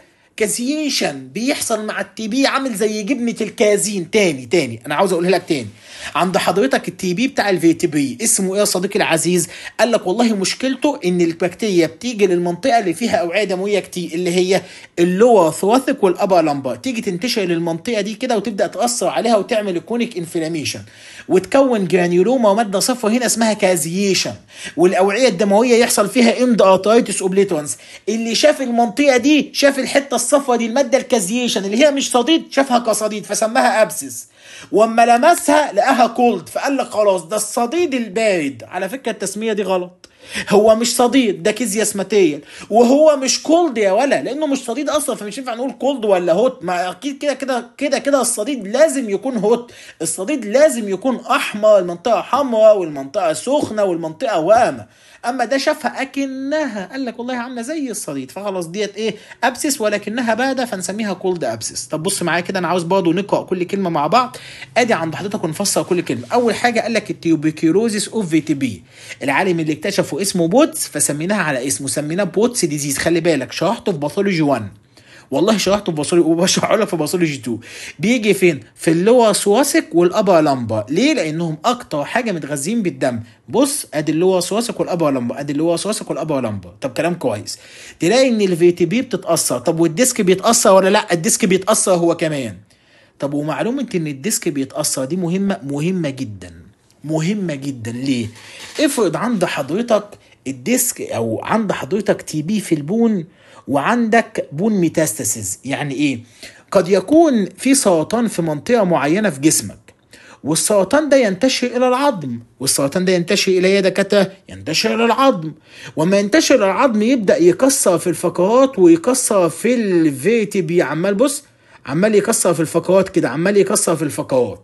كازيشن بيحصل مع التي بي عامل زي جبنه الكازين تاني تاني انا عاوز اقولها لك تاني عند حضرتك التي بي بتاع الفيتي بي اسمه ايه يا صديقي العزيز قال لك والله مشكلته ان البكتيريا بتيجي للمنطقه اللي فيها اوعيه دمويه كتير اللي هي اللور ثواثق والابا لمبا تيجي تنتشر للمنطقه دي كده وتبدا تاثر عليها وتعمل الكونيك انفلاميشن وتكون جرانيولوما وماده صفرا هنا اسمها كازيشن والاوعيه الدمويه يحصل فيها اند ارترايتس اوبليترانس اللي شاف المنطقه دي شاف الحته الصفرا دي الماده الكازيشن اللي هي مش صديد شافها كصديد فسماها ابسس واما لمسها لقاها كولد فقال لك خلاص ده الصديد البارد على فكره التسميه دي غلط هو مش صديد ده كيزياس ماتيريال وهو مش كولد يا ولا لانه مش صديد اصلا فمش ينفع نقول كولد ولا هوت ما اكيد كده كده كده كده الصديد لازم يكون هوت الصديد لازم يكون احمر المنطقه حمراء والمنطقه سخنه والمنطقه وامه اما ده شافها اكنها قال لك والله عامله زي الصديد فخلاص ديت ايه ابسس ولكنها بارده فنسميها كولد ابسس طب بص معايا كده انا عاوز برضه نقرا كل كلمه مع بعض ادي عند حضرتك ونفسر كل كلمه اول حاجه قال لك التيوبيكيروزيس اوف في تي بي العالم اللي اكتشفه اسمه بوتس فسميناها على اسمه سميناه بوتس ديزيز خلي بالك شرحته في باثولوجي 1 والله شرحته في باثولوجي وبشرحه لك في باثولوجي 2 بيجي فين في اللور سواسك والابا لمبا ليه لانهم اكتر حاجه متغذين بالدم بص ادي اللور سواسك والابا لمبا ادي اللور سواسك والابا لمبا طب كلام كويس تلاقي ان الفي تي بي بتتاثر طب والديسك بيتاثر ولا لا الديسك بيتاثر هو كمان طب ومعلومه ان الديسك بيتاثر دي مهمه مهمه جدا مهمه جدا ليه افرض عند حضرتك الديسك او عند حضرتك تي بي في البون وعندك بون ميتاستاسيز يعني ايه قد يكون في سرطان في منطقه معينه في جسمك والسرطان ده ينتشر الى العظم والسرطان ده ينتشر الى يا دكاتره ينتشر الى العظم وما ينتشر الى العظم يبدا يكسر في الفقرات ويكسر في الفيتبي عمال بص عمال يكسر في الفقرات كده عمال يكسر في الفقرات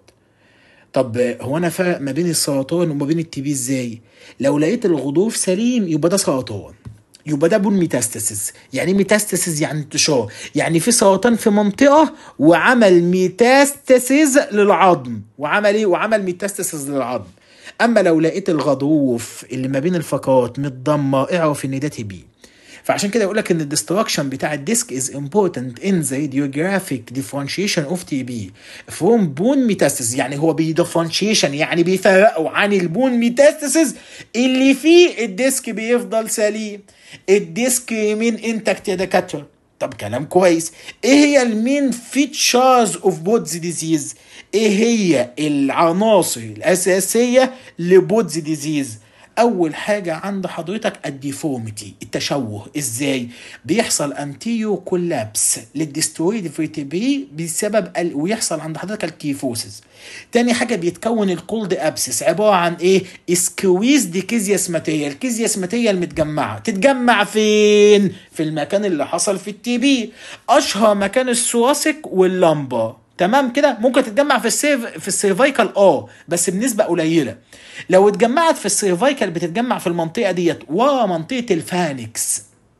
طب هو انا فرق ما بين السرطان وما بين التي بي ازاي لو لقيت الغضروف سليم يبقى ده سرطان يبقى ده بون ميتاستاسيس يعني ايه ميتاستاسيس يعني انتشار يعني في سرطان في منطقه وعمل ميتاستاسيس للعظم وعمل ايه وعمل ميتاستاسيس للعظم اما لو لقيت الغضروف اللي ما بين الفقرات متضمه اعرف ان ده تي بي فعشان كده يقول لك ان الدستركشن بتاع الديسك از important in the radiographic differentiation of TB from bone metastasis يعني هو بيدفرنشيشن يعني بيفرقوا عن البون ميتاستاسيس اللي فيه الديسك بيفضل سليم الديسك يمين انتكت يا دكاتره طب كلام كويس ايه هي المين فيتشرز اوف بودز ديزيز ايه هي العناصر الاساسيه لبودز ديزيز اول حاجه عند حضرتك الديفورميتي التشوه ازاي بيحصل انتيو كولابس للديسترويد فيرتبري بسبب ال... ويحصل عند حضرتك الكيفوسيس تاني حاجه بيتكون الكولد ابسس عباره عن ايه سكويز دي كيزياس ماتيريال الكيزياس ماتيريال متجمعه تتجمع فين في المكان اللي حصل في التي بي اشهر مكان السواسك واللمبه تمام كده ممكن تتجمع في السيف في السيرفايكال اه بس بنسبه قليله لو اتجمعت في السيرفايكال بتتجمع في المنطقه ديت ومنطقه الفانكس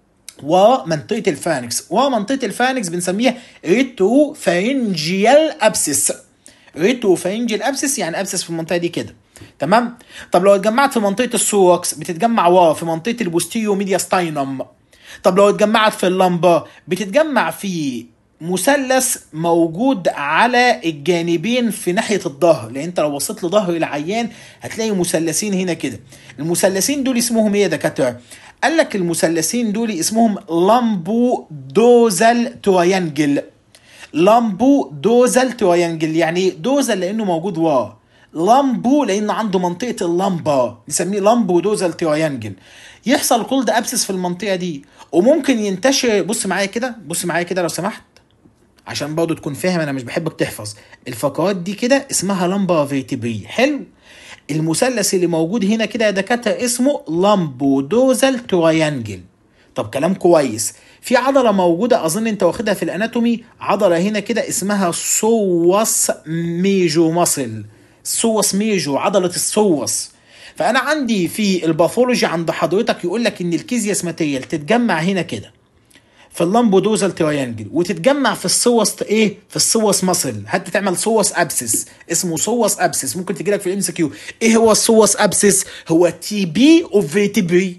ومنطقه الفانكس ومنطقه الفانكس بنسميها ريترو فارنجيال ابسس ريترو فارنجيال ابسس يعني ابسس في المنطقه دي كده تمام طب لو اتجمعت في منطقه السوكس بتتجمع وا في منطقه البوستيريو ميدياستاينم طب لو اتجمعت في اللمبه بتتجمع في مثلث موجود على الجانبين في ناحيه الظهر لان انت لو بصيت لظهر العيان هتلاقي مثلثين هنا كده المثلثين دول اسمهم ايه يا دكاتره قال لك المثلثين دول اسمهم لامبو دوزال تريانجل لامبو دوزال تريانجل يعني دوزال لانه موجود ورا لامبو لان عنده منطقه اللمبه نسميه لامبو دوزال تريانجل يحصل كولد ابسس في المنطقه دي وممكن ينتشر بص معايا كده بص معايا كده لو سمحت عشان برضه تكون فاهم انا مش بحبك تحفظ الفقرات دي كده اسمها لمبا فيرتبري حلو المثلث اللي موجود هنا كده يا دكاتره اسمه لامبو دوزال تريانجل طب كلام كويس في عضله موجوده اظن انت واخدها في الاناتومي عضله هنا كده اسمها سوس ميجو ماسل سوس ميجو عضله السوس فانا عندي في الباثولوجي عند حضرتك يقول لك ان الكيزياس ماتيريال تتجمع هنا كده في اللامبو دوزال تريانجل وتتجمع في السوس ايه في السوس ماسل حتى تعمل سوس ابسس اسمه سوس ابسس ممكن تجي لك في الام سي كيو ايه هو السوس ابسس هو تي بي اوف فيتبري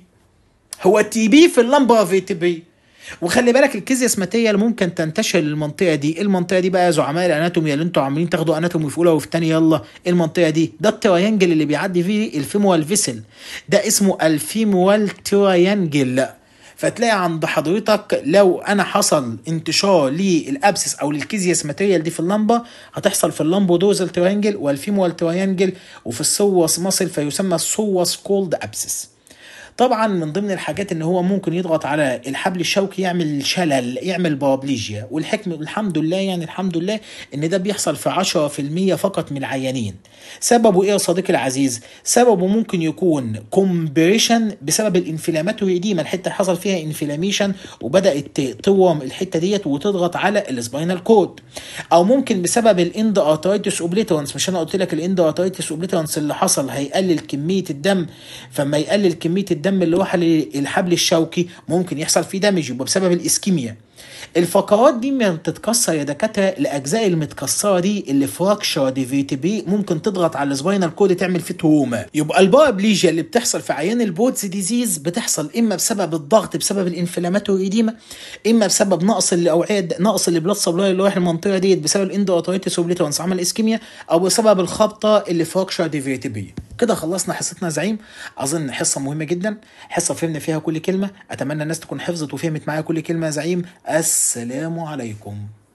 هو تي بي في اللامبا فيتبري وخلي بالك الكيزياس ماتيريال ممكن تنتشر للمنطقه دي المنطقه دي بقى زعماء الاناتومي اللي انتوا عاملين تاخدوا اناتومي في اولى وفي ثانيه يلا المنطقه دي ده التريانجل اللي بيعدي فيه الفيموال فيسل ده اسمه الفيموال تريانجل فتلاقي عند حضرتك لو انا حصل انتشار للابسس او للكيزياس ماتيريال دي في اللمبه هتحصل في اللمبو دوزال تريانجل والفيموال تريانجل وفي السوس ماسل فيسمى السوس كولد ابسس طبعا من ضمن الحاجات ان هو ممكن يضغط على الحبل الشوكي يعمل شلل يعمل بابليجيا والحكم الحمد لله يعني الحمد لله ان ده بيحصل في 10% فقط من العيانين سببه ايه يا صديقي العزيز سببه ممكن يكون كومبريشن بسبب الانفلاماتوري ديما الحته اللي حصل فيها انفلاميشن وبدات تورم الحته ديت وتضغط على السباينال كود او ممكن بسبب الاند ارترايتس اوبليترانس مش انا قلت لك الاند ارترايتس اوبليترانس اللي حصل هيقلل كميه الدم فما يقلل كميه الدم اللي راح للحبل الشوكي ممكن يحصل فيه دامج يبقى بسبب الاسكيميا الفقرات دي ما بتتكسر يا دكاتره الاجزاء المتكسره دي اللي فراكشر دي في تي بي ممكن تضغط على السباينال كود تعمل فيه تروما يبقى البارابليجيا اللي بتحصل في عيان البودز ديزيز بتحصل اما بسبب الضغط بسبب الانفلاماتوري ديما اما بسبب نقص الاوعيه نقص البلاد سبلاي اللي رايح المنطقه ديت بسبب الاندواترايتس اوبليترانس عمل اسكيميا او بسبب الخبطه اللي فراكشر دي في تي بي كده خلصنا حصتنا زعيم اظن حصه مهمه جدا حصه فهمنا فيها كل كلمه اتمنى الناس تكون حفظت وفهمت معايا كل كلمه يا زعيم السلام عليكم